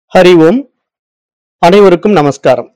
ஹரி ஓம் அனைவருக்கும் நமஸ்காரம்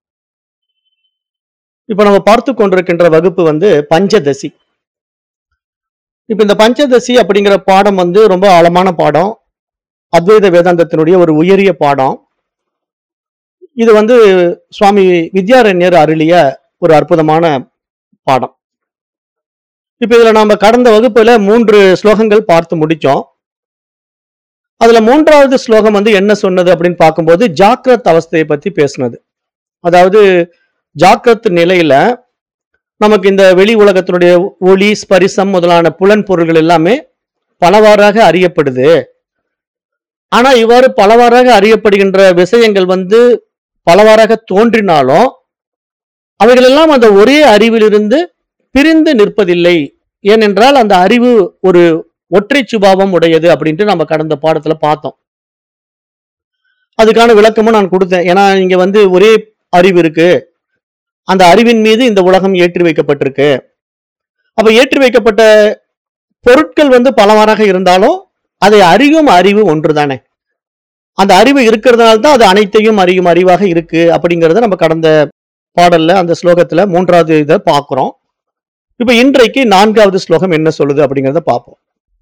இப்ப நம்ம பார்த்து கொண்டிருக்கின்ற வகுப்பு வந்து பஞ்சதசி இப்ப இந்த பஞ்சதசி அப்படிங்கிற பாடம் வந்து ரொம்ப ஆழமான பாடம் அத்வைத வேதாந்தத்தினுடைய ஒரு உயரிய பாடம் இது வந்து சுவாமி வித்யாரண்யர் அருளிய ஒரு அற்புதமான பாடம் இப்ப இதுல நாம கடந்த வகுப்புல மூன்று ஸ்லோகங்கள் பார்த்து முடிச்சோம் அதுல மூன்றாவது ஸ்லோகம் வந்து என்ன சொன்னது அப்படின்னு பார்க்கும்போது ஜாக்கிரத் அவஸ்தையை பத்தி பேசுனது அதாவது ஜாக்கிரத் நிலையில நமக்கு இந்த வெளி உலகத்தினுடைய ஒளி ஸ்பரிசம் முதலான புலன் பொருள்கள் எல்லாமே பலவாறாக அறியப்படுது ஆனா இவ்வாறு பலவாறாக அறியப்படுகின்ற விஷயங்கள் வந்து பலவாறாக தோன்றினாலும் அவைகளெல்லாம் அந்த ஒரே அறிவிலிருந்து பிரிந்து நிற்பதில்லை ஏனென்றால் அந்த அறிவு ஒரு ஒற்றை சுபாவம் உடையது அப்படின்ட்டு நம்ம கடந்த பாடத்துல பார்த்தோம் அதுக்கான விளக்கமும் நான் கொடுத்தேன் ஏன்னா இங்க வந்து ஒரே அறிவு இருக்கு அந்த அறிவின் மீது இந்த உலகம் ஏற்றி வைக்கப்பட்டிருக்கு அப்ப ஏற்றி வைக்கப்பட்ட பொருட்கள் வந்து பலவாறாக இருந்தாலும் அதை அறியும் அறிவு ஒன்றுதானே அந்த அறிவு இருக்கிறதுனால தான் அது அனைத்தையும் அறியும் அறிவாக இருக்கு அப்படிங்கறத நம்ம கடந்த பாடல்ல அந்த ஸ்லோகத்துல மூன்றாவது இதை பார்க்கிறோம் இப்ப இன்றைக்கு நான்காவது ஸ்லோகம் என்ன சொல்லுது அப்படிங்கறத பார்ப்போம்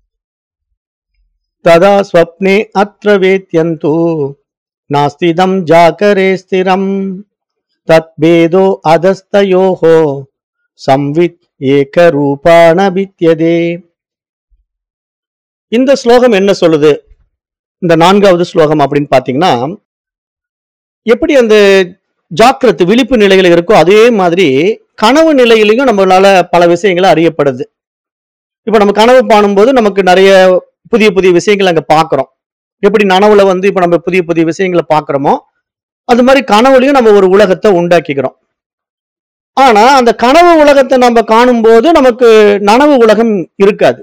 तदा स्वप्ने अत्र वेत्यन्तु नास्तिदं जाकरे स्थिरम् तद्भेदो अधस्तयोः संवित् ஏகரூபான வித்யதே இந்த ஸ்லோகம் என்ன சொல்லுது இந்த நான்காவது ஸ்லோகம் அப்படின்னு பாத்தீங்கன்னா எப்படி அந்த ஜாக்கிரத்து விழிப்பு நிலையில இருக்கோ அதே மாதிரி கனவு நிலையிலையும் நம்மளால பல விஷயங்களை அறியப்படுது இப்ப நம்ம கனவு காணும்போது நமக்கு நிறைய புதிய புதிய விஷயங்கள் அங்க பாக்குறோம் எப்படி நனவுல வந்து இப்ப நம்ம புதிய புதிய விஷயங்களை பாக்குறோமோ அது மாதிரி கனவுலையும் நம்ம ஒரு உலகத்தை உண்டாக்கிக்கிறோம் ஆனா அந்த கனவு உலகத்தை நம்ம காணும்போது நமக்கு நனவு உலகம் இருக்காது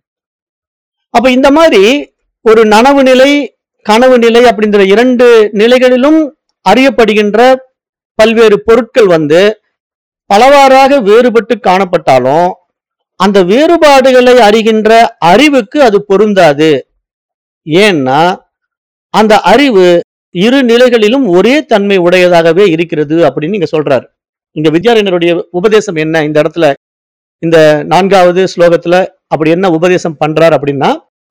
அப்ப இந்த மாதிரி ஒரு நனவு நிலை கனவு நிலை அப்படிங்கிற இரண்டு நிலைகளிலும் அறியப்படுகின்ற பல்வேறு பொருட்கள் வந்து பலவாறாக வேறுபட்டு காணப்பட்டாலும் அந்த வேறுபாடுகளை அறிகின்ற அறிவுக்கு அது பொருந்தாது ஏன்னா அந்த அறிவு இரு நிலைகளிலும் ஒரே தன்மை உடையதாகவே இருக்கிறது அப்படின்னு இங்க சொல்றாரு இங்க வித்யாரண்யருடைய உபதேசம் என்ன இந்த இடத்துல இந்த நான்காவது ஸ்லோகத்துல அப்படி என்ன உபதேசம் பண்றார் அப்படின்னா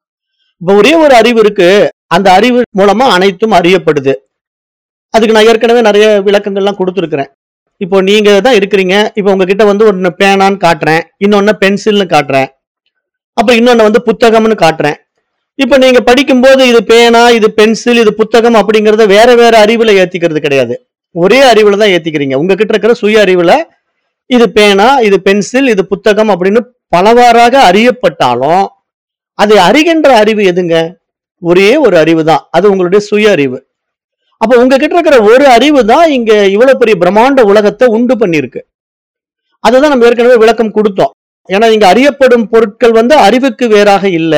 இப்ப ஒரே ஒரு அறிவு இருக்கு அந்த அறிவு மூலமா அனைத்தும் அறியப்படுது அதுக்கு நான் ஏற்கனவே நிறைய விளக்கங்கள்லாம் கொடுத்துருக்கிறேன் இப்போ நீங்க தான் இருக்கிறீங்க இப்போ உங்ககிட்ட வந்து ஒன்னு பேனான்னு காட்டுறேன் இன்னொன்னு பென்சில்னு காட்டுறேன் அப்ப இன்னொன்னு வந்து புத்தகம்னு காட்டுறேன் இப்போ நீங்க படிக்கும்போது இது பேனா இது பென்சில் இது புத்தகம் அப்படிங்கறத வேற வேற அறிவுல ஏத்திக்கிறது கிடையாது ஒரே அறிவுல தான் ஏத்திக்கிறீங்க உங்ககிட்ட இருக்கிற சுய அறிவுல இது பேனா இது பென்சில் இது புத்தகம் அப்படின்னு பலவாறாக அறியப்பட்டாலும் அதை அறிகின்ற அறிவு எதுங்க ஒரே ஒரு அறிவு தான் அது உங்களுடைய சுய அறிவு அப்ப உங்ககிட்ட இருக்கிற ஒரு அறிவு தான் இங்க இவ்வளவு பெரிய பிரம்மாண்ட உலகத்தை உண்டு பண்ணிருக்கு அதுதான் நம்ம ஏற்கனவே விளக்கம் கொடுத்தோம் ஏன்னா இங்க அறியப்படும் பொருட்கள் வந்து அறிவுக்கு வேறாக இல்ல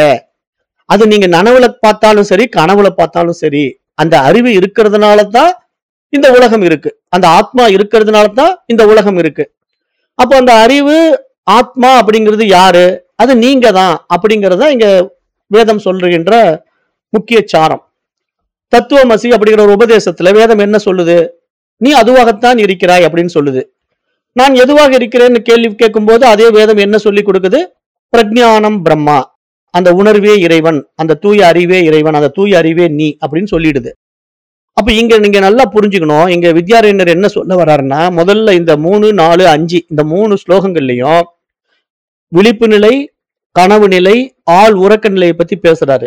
அது நீங்க நனவுல பார்த்தாலும் சரி கனவுல பார்த்தாலும் சரி அந்த அறிவு இருக்கிறதுனால தான் இந்த உலகம் இருக்கு அந்த ஆத்மா இருக்கிறதுனால தான் இந்த உலகம் இருக்கு அப்போ அந்த அறிவு ஆத்மா அப்படிங்கிறது யாரு அது நீங்க தான் அப்படிங்கறத இங்க வேதம் சொல்லுகின்ற முக்கிய சாரம் தத்துவமசி அப்படிங்கிற ஒரு உபதேசத்துல வேதம் என்ன சொல்லுது நீ அதுவாகத்தான் இருக்கிறாய் அப்படின்னு சொல்லுது நான் எதுவாக இருக்கிறேன்னு கேள்வி கேட்கும்போது அதே வேதம் என்ன சொல்லி கொடுக்குது பிரஜானம் பிரம்மா அந்த உணர்வே இறைவன் அந்த தூய அறிவே இறைவன் அந்த தூய அறிவே நீ அப்படின்னு சொல்லிடுது அப்ப இங்க நீங்க நல்லா புரிஞ்சுக்கணும் இங்க வித்யாரண்யர் என்ன சொல்ல வர்றாருன்னா முதல்ல இந்த மூணு நாலு அஞ்சு இந்த மூணு ஸ்லோகங்கள்லயும் விழிப்பு நிலை கனவு நிலை ஆள் உறக்க நிலையை பத்தி பேசுறாரு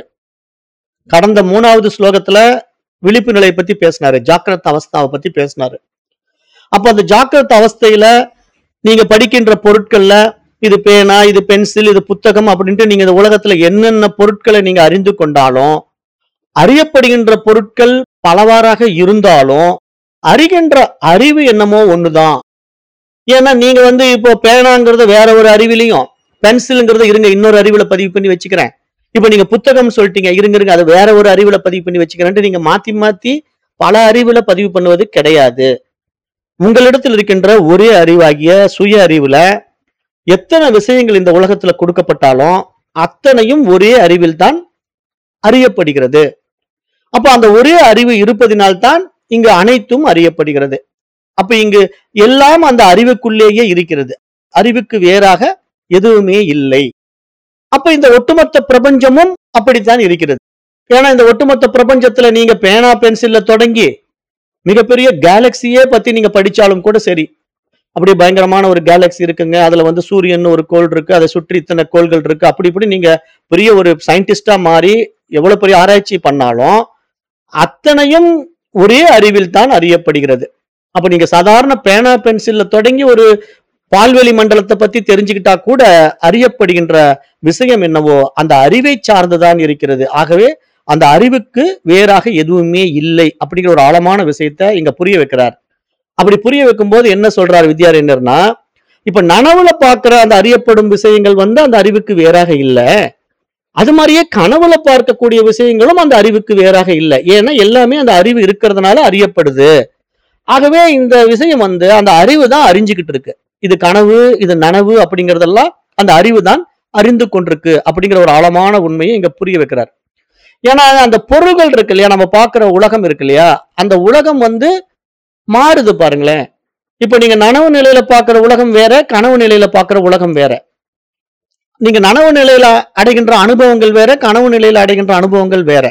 கடந்த மூணாவது ஸ்லோகத்துல விழிப்பு நிலையை பத்தி பேசினாரு ஜாக்கிரத அவஸ்தாவை பத்தி பேசினாரு அப்ப அந்த ஜாக்கிரத அவஸ்தையில நீங்க படிக்கின்ற பொருட்கள்ல இது பேனா இது பென்சில் இது புத்தகம் அப்படின்ட்டு நீங்க இந்த உலகத்துல என்னென்ன பொருட்களை நீங்க அறிந்து கொண்டாலும் அறியப்படுகின்ற பொருட்கள் பலவாறாக இருந்தாலும் அறிகின்ற அறிவு என்னமோ ஒண்ணுதான் ஏன்னா நீங்க வந்து இப்போ பேனாங்கிறத வேற ஒரு அறிவிலையும் பென்சிலுங்கிறத இருங்க இன்னொரு அறிவுல பதிவு பண்ணி வச்சுக்கிறேன் இப்ப நீங்க புத்தகம் சொல்லிட்டீங்க இருங்க இருங்க அதை வேற ஒரு அறிவுல பதிவு பண்ணி வச்சுக்கிறேன்ட்டு நீங்க மாத்தி மாத்தி பல அறிவுல பதிவு பண்ணுவது கிடையாது உங்களிடத்தில் இருக்கின்ற ஒரே அறிவாகிய சுய அறிவுல எத்தனை விஷயங்கள் இந்த உலகத்துல கொடுக்கப்பட்டாலும் அத்தனையும் ஒரே அறிவில் தான் அறியப்படுகிறது அப்ப அந்த ஒரே அறிவு இருப்பதினால்தான் இங்கு அனைத்தும் அறியப்படுகிறது அப்ப இங்கு எல்லாம் அந்த அறிவுக்குள்ளேயே இருக்கிறது அறிவுக்கு வேறாக எதுவுமே இல்லை அப்ப இந்த ஒட்டுமொத்த பிரபஞ்சமும் அப்படித்தான் இருக்கிறது ஏன்னா இந்த ஒட்டுமொத்த பிரபஞ்சத்துல நீங்க பேனா பென்சில்ல தொடங்கி மிகப்பெரிய கேலக்சியே பத்தி நீங்க படிச்சாலும் கூட சரி அப்படி பயங்கரமான ஒரு கேலக்சி இருக்குங்க அதுல வந்து சூரியன் ஒரு கோள் இருக்கு அதை சுற்றி இத்தனை கோள்கள் இருக்கு அப்படி இப்படி நீங்க பெரிய ஒரு சயின்டிஸ்டா மாறி எவ்வளவு பெரிய ஆராய்ச்சி பண்ணாலும் அத்தனையும் ஒரே அறிவில் தான் அறியப்படுகிறது அப்ப நீங்க சாதாரண பேனா பென்சில்ல தொடங்கி ஒரு பால்வெளி மண்டலத்தை பத்தி தெரிஞ்சுக்கிட்டா கூட அறியப்படுகின்ற விஷயம் என்னவோ அந்த அறிவை சார்ந்துதான் இருக்கிறது ஆகவே அந்த அறிவுக்கு வேறாக எதுவுமே இல்லை அப்படிங்கிற ஒரு ஆழமான விஷயத்தை இங்க புரிய வைக்கிறார் அப்படி புரிய வைக்கும்போது என்ன சொல்றார் வித்யாரண்யர்னா இப்ப நனவுல பார்க்கிற அந்த அறியப்படும் விஷயங்கள் வந்து அந்த அறிவுக்கு வேறாக இல்ல அது மாதிரியே கனவுல பார்க்கக்கூடிய விஷயங்களும் அந்த அறிவுக்கு வேறாக இல்லை ஏன்னா எல்லாமே அந்த அறிவு இருக்கிறதுனால அறியப்படுது ஆகவே இந்த விஷயம் வந்து அந்த அறிவு தான் அறிஞ்சுக்கிட்டு இருக்கு இது கனவு இது நனவு அப்படிங்கறதெல்லாம் அந்த அறிவு தான் அறிந்து கொண்டிருக்கு அப்படிங்கிற ஒரு ஆழமான உண்மையை இங்க புரிய வைக்கிறார் ஏன்னா அந்த பொருள்கள் இருக்கு இல்லையா நம்ம பார்க்கிற உலகம் இருக்கு இல்லையா அந்த உலகம் வந்து மாறுது பாருங்களேன் இப்ப நீங்க நனவு நிலையில பார்க்கிற உலகம் வேற கனவு நிலையில பார்க்கிற உலகம் வேற நீங்க நனவு நிலையில அடைகின்ற அனுபவங்கள் வேற கனவு நிலையில அடைகின்ற அனுபவங்கள் வேற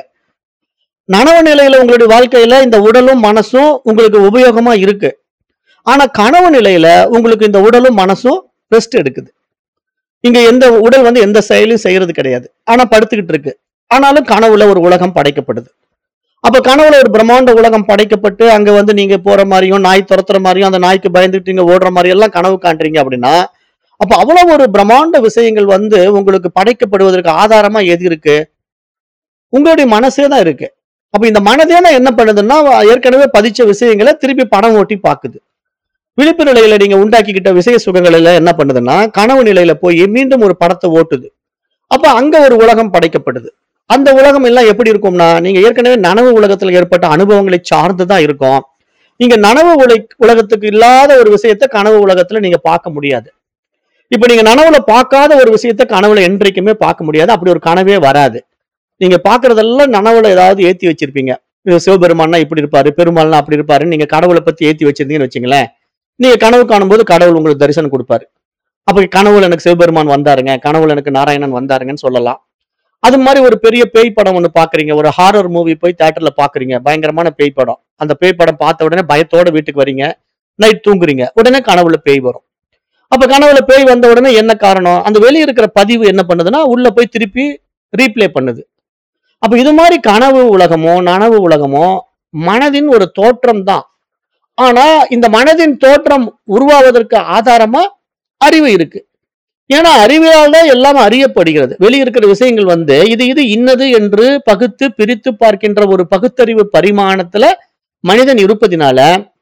நனவு நிலையில உங்களுடைய வாழ்க்கையில இந்த உடலும் மனசும் உங்களுக்கு உபயோகமா இருக்கு ஆனா கனவு நிலையில உங்களுக்கு இந்த உடலும் மனசும் ரெஸ்ட் எடுக்குது இங்க எந்த உடல் வந்து எந்த செயலையும் செய்யறது கிடையாது ஆனா படுத்துக்கிட்டு இருக்கு ஆனாலும் கனவுல ஒரு உலகம் படைக்கப்படுது அப்ப கனவுல ஒரு பிரம்மாண்ட உலகம் படைக்கப்பட்டு அங்க வந்து நீங்க போற மாதிரியும் நாய் துரத்துற மாதிரியும் அந்த நாய்க்கு பயந்துட்டு நீங்க ஓடுற மாதிரி எல்லாம் கனவு காண்றீங்க அப்படின்னா அப்ப அவ்வளவு ஒரு பிரம்மாண்ட விஷயங்கள் வந்து உங்களுக்கு படைக்கப்படுவதற்கு ஆதாரமா எது இருக்கு உங்களுடைய மனசே தான் இருக்கு அப்ப இந்த மனதே தான் என்ன பண்ணுதுன்னா ஏற்கனவே பதிச்ச விஷயங்களை திருப்பி படம் ஓட்டி பாக்குது விழிப்பு நிலையில நீங்க உண்டாக்கிக்கிட்ட விஷய சுகங்கள் எல்லாம் என்ன பண்ணுதுன்னா கனவு நிலையில போய் மீண்டும் ஒரு படத்தை ஓட்டுது அப்ப அங்க ஒரு உலகம் படைக்கப்படுது அந்த உலகம் எல்லாம் எப்படி இருக்கும்னா நீங்க ஏற்கனவே நனவு உலகத்துல ஏற்பட்ட அனுபவங்களை சார்ந்து தான் இருக்கும் நீங்க நனவு உலை உலகத்துக்கு இல்லாத ஒரு விஷயத்த கனவு உலகத்துல நீங்க பார்க்க முடியாது இப்ப நீங்க நனவுல பார்க்காத ஒரு விஷயத்த கனவுல என்றைக்குமே பார்க்க முடியாது அப்படி ஒரு கனவே வராது நீங்க பாக்குறதெல்லாம் நனவுல ஏதாவது ஏத்தி வச்சிருப்பீங்க இது சிவபெருமான்னா இப்படி இருப்பாரு பெருமாள்னா அப்படி இருப்பாரு நீங்க கடவுளை பத்தி ஏத்தி வச்சிருந்தீங்கன்னு வச்சுங்களேன் நீங்க கனவு காணும்போது கடவுள் உங்களுக்கு தரிசனம் கொடுப்பாரு அப்ப கனவுல எனக்கு சிவபெருமான் வந்தாருங்க கனவுல எனக்கு நாராயணன் வந்தாருங்கன்னு சொல்லலாம் அது மாதிரி ஒரு பெரிய பேய் படம் ஒண்ணு பாக்குறீங்க ஒரு ஹாரர் மூவி போய் தியேட்டர்ல பாக்குறீங்க பயங்கரமான பேய் படம் அந்த பேய் படம் பார்த்த உடனே பயத்தோட வீட்டுக்கு வரீங்க நைட் தூங்குறீங்க உடனே கனவுல பேய் வரும் அப்ப கனவுல பேய் வந்த உடனே என்ன காரணம் அந்த வெளிய இருக்கிற பதிவு என்ன பண்ணுதுன்னா உள்ள போய் திருப்பி ரீப்ளே பண்ணுது அப்ப இது மாதிரி கனவு உலகமோ நனவு உலகமோ மனதின் ஒரு தோற்றம் தான் ஆனா இந்த மனதின் தோற்றம் உருவாவதற்கு ஆதாரமா அறிவு இருக்கு ஏன்னா அறிவியால் தான் எல்லாம் அறியப்படுகிறது வெளிய இருக்கிற விஷயங்கள் வந்து இது இது இன்னது என்று பகுத்து பிரித்து பார்க்கின்ற ஒரு பகுத்தறிவு பரிமாணத்துல மனிதன் இருப்பதினால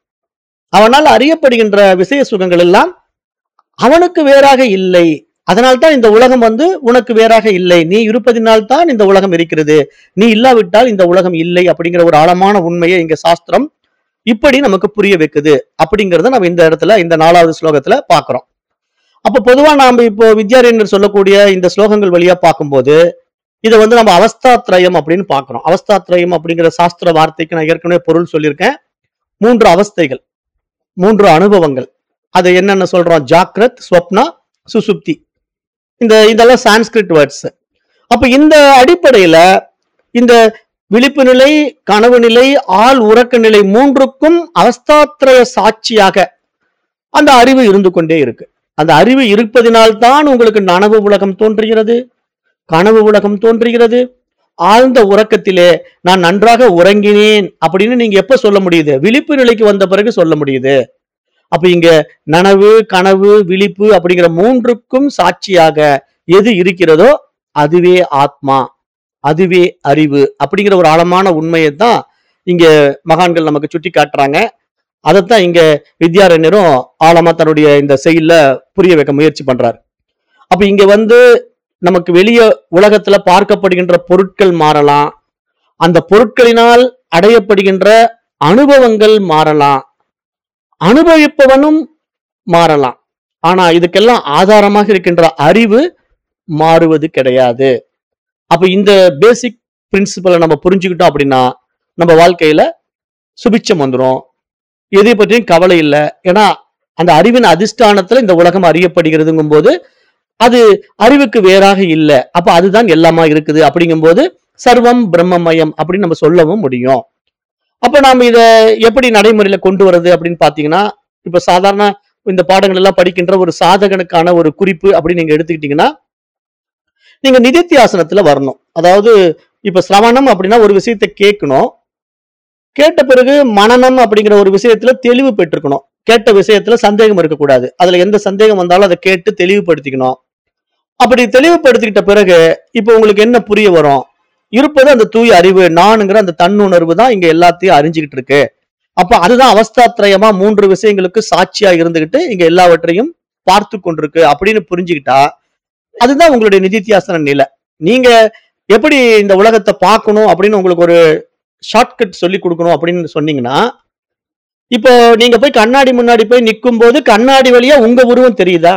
அவனால் அறியப்படுகின்ற விஷய சுகங்கள் எல்லாம் அவனுக்கு வேறாக இல்லை அதனால்தான் இந்த உலகம் வந்து உனக்கு வேறாக இல்லை நீ இருப்பதினால் தான் இந்த உலகம் இருக்கிறது நீ இல்லாவிட்டால் இந்த உலகம் இல்லை அப்படிங்கிற ஒரு ஆழமான உண்மையை இங்க சாஸ்திரம் இப்படி நமக்கு புரிய வைக்குது அப்படிங்கறத நம்ம இந்த இடத்துல இந்த நாலாவது ஸ்லோகத்துல பாக்குறோம் அப்ப பொதுவா நாம இப்போ வித்யாரண்யர் சொல்லக்கூடிய இந்த ஸ்லோகங்கள் வழியா பார்க்கும்போது இதை வந்து நம்ம அவஸ்தாத்ரயம் அப்படின்னு பார்க்கிறோம் அவஸ்தாத்ரயம் அப்படிங்கிற சாஸ்திர வார்த்தைக்கு நான் ஏற்கனவே பொருள் சொல்லியிருக்கேன் மூன்று அவஸ்தைகள் மூன்று அனுபவங்கள் அது என்னென்ன சொல்றோம் ஜாக்ரத் ஸ்வப்னா சுசுப்தி இந்த இதெல்லாம் சான்ஸ்கிரிட் வேர்ட்ஸ் அப்ப இந்த அடிப்படையில இந்த விழிப்பு நிலை கனவு நிலை ஆள் உறக்க நிலை மூன்றுக்கும் அவஸ்தாத்ரய சாட்சியாக அந்த அறிவு இருந்து கொண்டே இருக்கு அந்த அறிவு இருப்பதினால்தான் உங்களுக்கு நனவு உலகம் தோன்றுகிறது கனவு உலகம் தோன்றுகிறது ஆழ்ந்த உறக்கத்திலே நான் நன்றாக உறங்கினேன் அப்படின்னு நீங்க எப்ப சொல்ல முடியுது விழிப்பு நிலைக்கு வந்த பிறகு சொல்ல முடியுது அப்ப இங்க நனவு கனவு விழிப்பு அப்படிங்கிற மூன்றுக்கும் சாட்சியாக எது இருக்கிறதோ அதுவே ஆத்மா அதுவே அறிவு அப்படிங்கிற ஒரு ஆழமான உண்மையை தான் இங்க மகான்கள் நமக்கு சுட்டி காட்டுறாங்க அதைத்தான் இங்க வித்யாரண்யரும் ஆழமா தன்னுடைய இந்த செயல்ல புரிய வைக்க முயற்சி பண்றாரு அப்ப இங்க வந்து நமக்கு வெளிய உலகத்துல பார்க்கப்படுகின்ற பொருட்கள் மாறலாம் அந்த பொருட்களினால் அடையப்படுகின்ற அனுபவங்கள் மாறலாம் அனுபவிப்பவனும் மாறலாம் ஆனா இதுக்கெல்லாம் ஆதாரமாக இருக்கின்ற அறிவு மாறுவது கிடையாது அப்ப இந்த பேசிக் பிரின்சிபலை நம்ம புரிஞ்சுக்கிட்டோம் அப்படின்னா நம்ம வாழ்க்கையில சுபிச்சம் வந்துரும் எதை பற்றியும் கவலை இல்லை ஏன்னா அந்த அறிவின் அதிஷ்டானத்துல இந்த உலகம் அறியப்படுகிறதுங்கும் போது அது அறிவுக்கு வேறாக இல்லை அப்ப அதுதான் எல்லாமா இருக்குது அப்படிங்கும்போது சர்வம் பிரம்மமயம் அப்படின்னு நம்ம சொல்லவும் முடியும் அப்ப நாம இத எப்படி நடைமுறையில கொண்டு வர்றது அப்படின்னு பாத்தீங்கன்னா இப்ப சாதாரண இந்த பாடங்கள் எல்லாம் படிக்கின்ற ஒரு சாதகனுக்கான ஒரு குறிப்பு அப்படின்னு நீங்க எடுத்துக்கிட்டீங்கன்னா நீங்க நிதித்தியாசனத்துல வரணும் அதாவது இப்ப சிரவணம் அப்படின்னா ஒரு விஷயத்தை கேட்கணும் கேட்ட பிறகு மனநம் அப்படிங்கிற ஒரு விஷயத்துல தெளிவு பெற்றிருக்கணும் கேட்ட விஷயத்துல சந்தேகம் இருக்கக்கூடாது அதுல எந்த சந்தேகம் வந்தாலும் அதை கேட்டு தெளிவுபடுத்திக்கணும் அப்படி தெளிவுபடுத்திக்கிட்ட பிறகு இப்போ உங்களுக்கு என்ன புரிய வரும் இருப்பது அந்த தூய அறிவு நானுங்கிற அந்த தன்னுணர்வு தான் இங்க எல்லாத்தையும் அறிஞ்சுக்கிட்டு இருக்கு அப்ப அதுதான் அவஸ்தாத்ரயமா மூன்று விஷயங்களுக்கு சாட்சியா இருந்துகிட்டு இங்க எல்லாவற்றையும் பார்த்து கொண்டிருக்கு அப்படின்னு புரிஞ்சுக்கிட்டா அதுதான் உங்களுடைய நிதித்தியாசன நிலை நீங்க எப்படி இந்த உலகத்தை பார்க்கணும் அப்படின்னு உங்களுக்கு ஒரு ஷார்ட்கட் சொல்லி கொடுக்கணும் அப்படின்னு சொன்னீங்கன்னா இப்போ நீங்க போய் கண்ணாடி முன்னாடி போய் நிற்கும் போது கண்ணாடி வழியா உங்க உருவம் தெரியுதா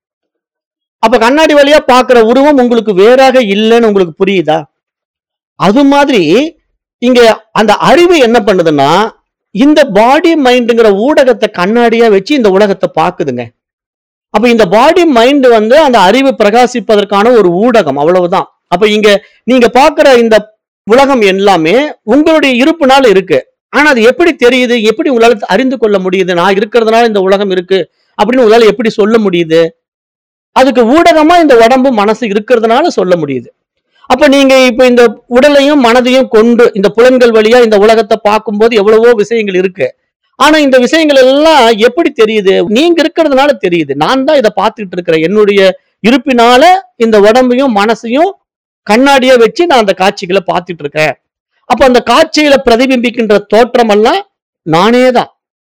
அப்ப கண்ணாடி வழியா பாக்குற உருவம் உங்களுக்கு வேறாக இல்லைன்னு உங்களுக்கு புரியுதா அது மாதிரி இங்க அந்த அறிவு என்ன பண்ணுதுன்னா இந்த பாடி மைண்டுங்கிற ஊடகத்தை கண்ணாடியா வச்சு இந்த உலகத்தை பாக்குதுங்க அப்ப இந்த பாடி மைண்ட் வந்து அந்த அறிவு பிரகாசிப்பதற்கான ஒரு ஊடகம் அவ்வளவுதான் அப்ப இங்க நீங்க பாக்குற இந்த உலகம் எல்லாமே உங்களுடைய இருப்புனால இருக்கு ஆனா அது எப்படி தெரியுது எப்படி உங்களால அறிந்து கொள்ள முடியுது நான் இருக்கிறதுனால இந்த உலகம் இருக்கு அப்படின்னு உங்களால எப்படி சொல்ல முடியுது அதுக்கு ஊடகமா இந்த உடம்பு மனசு இருக்கிறதுனால சொல்ல முடியுது அப்ப நீங்க இப்ப இந்த உடலையும் மனதையும் கொண்டு இந்த புலன்கள் வழியா இந்த உலகத்தை பார்க்கும்போது எவ்வளவோ விஷயங்கள் இருக்கு ஆனா இந்த விஷயங்கள் எல்லாம் எப்படி தெரியுது நீங்க இருக்கிறதுனால தெரியுது நான் தான் இதை பார்த்துக்கிட்டு இருக்கிறேன் என்னுடைய இருப்பினால இந்த உடம்பையும் மனசையும் கண்ணாடியா வச்சு நான் அந்த காட்சிகளை பார்த்துட்டு இருக்கேன் அப்ப அந்த காட்சியில பிரதிபிம்பிக்கின்ற தோற்றம் எல்லாம் நானே தான்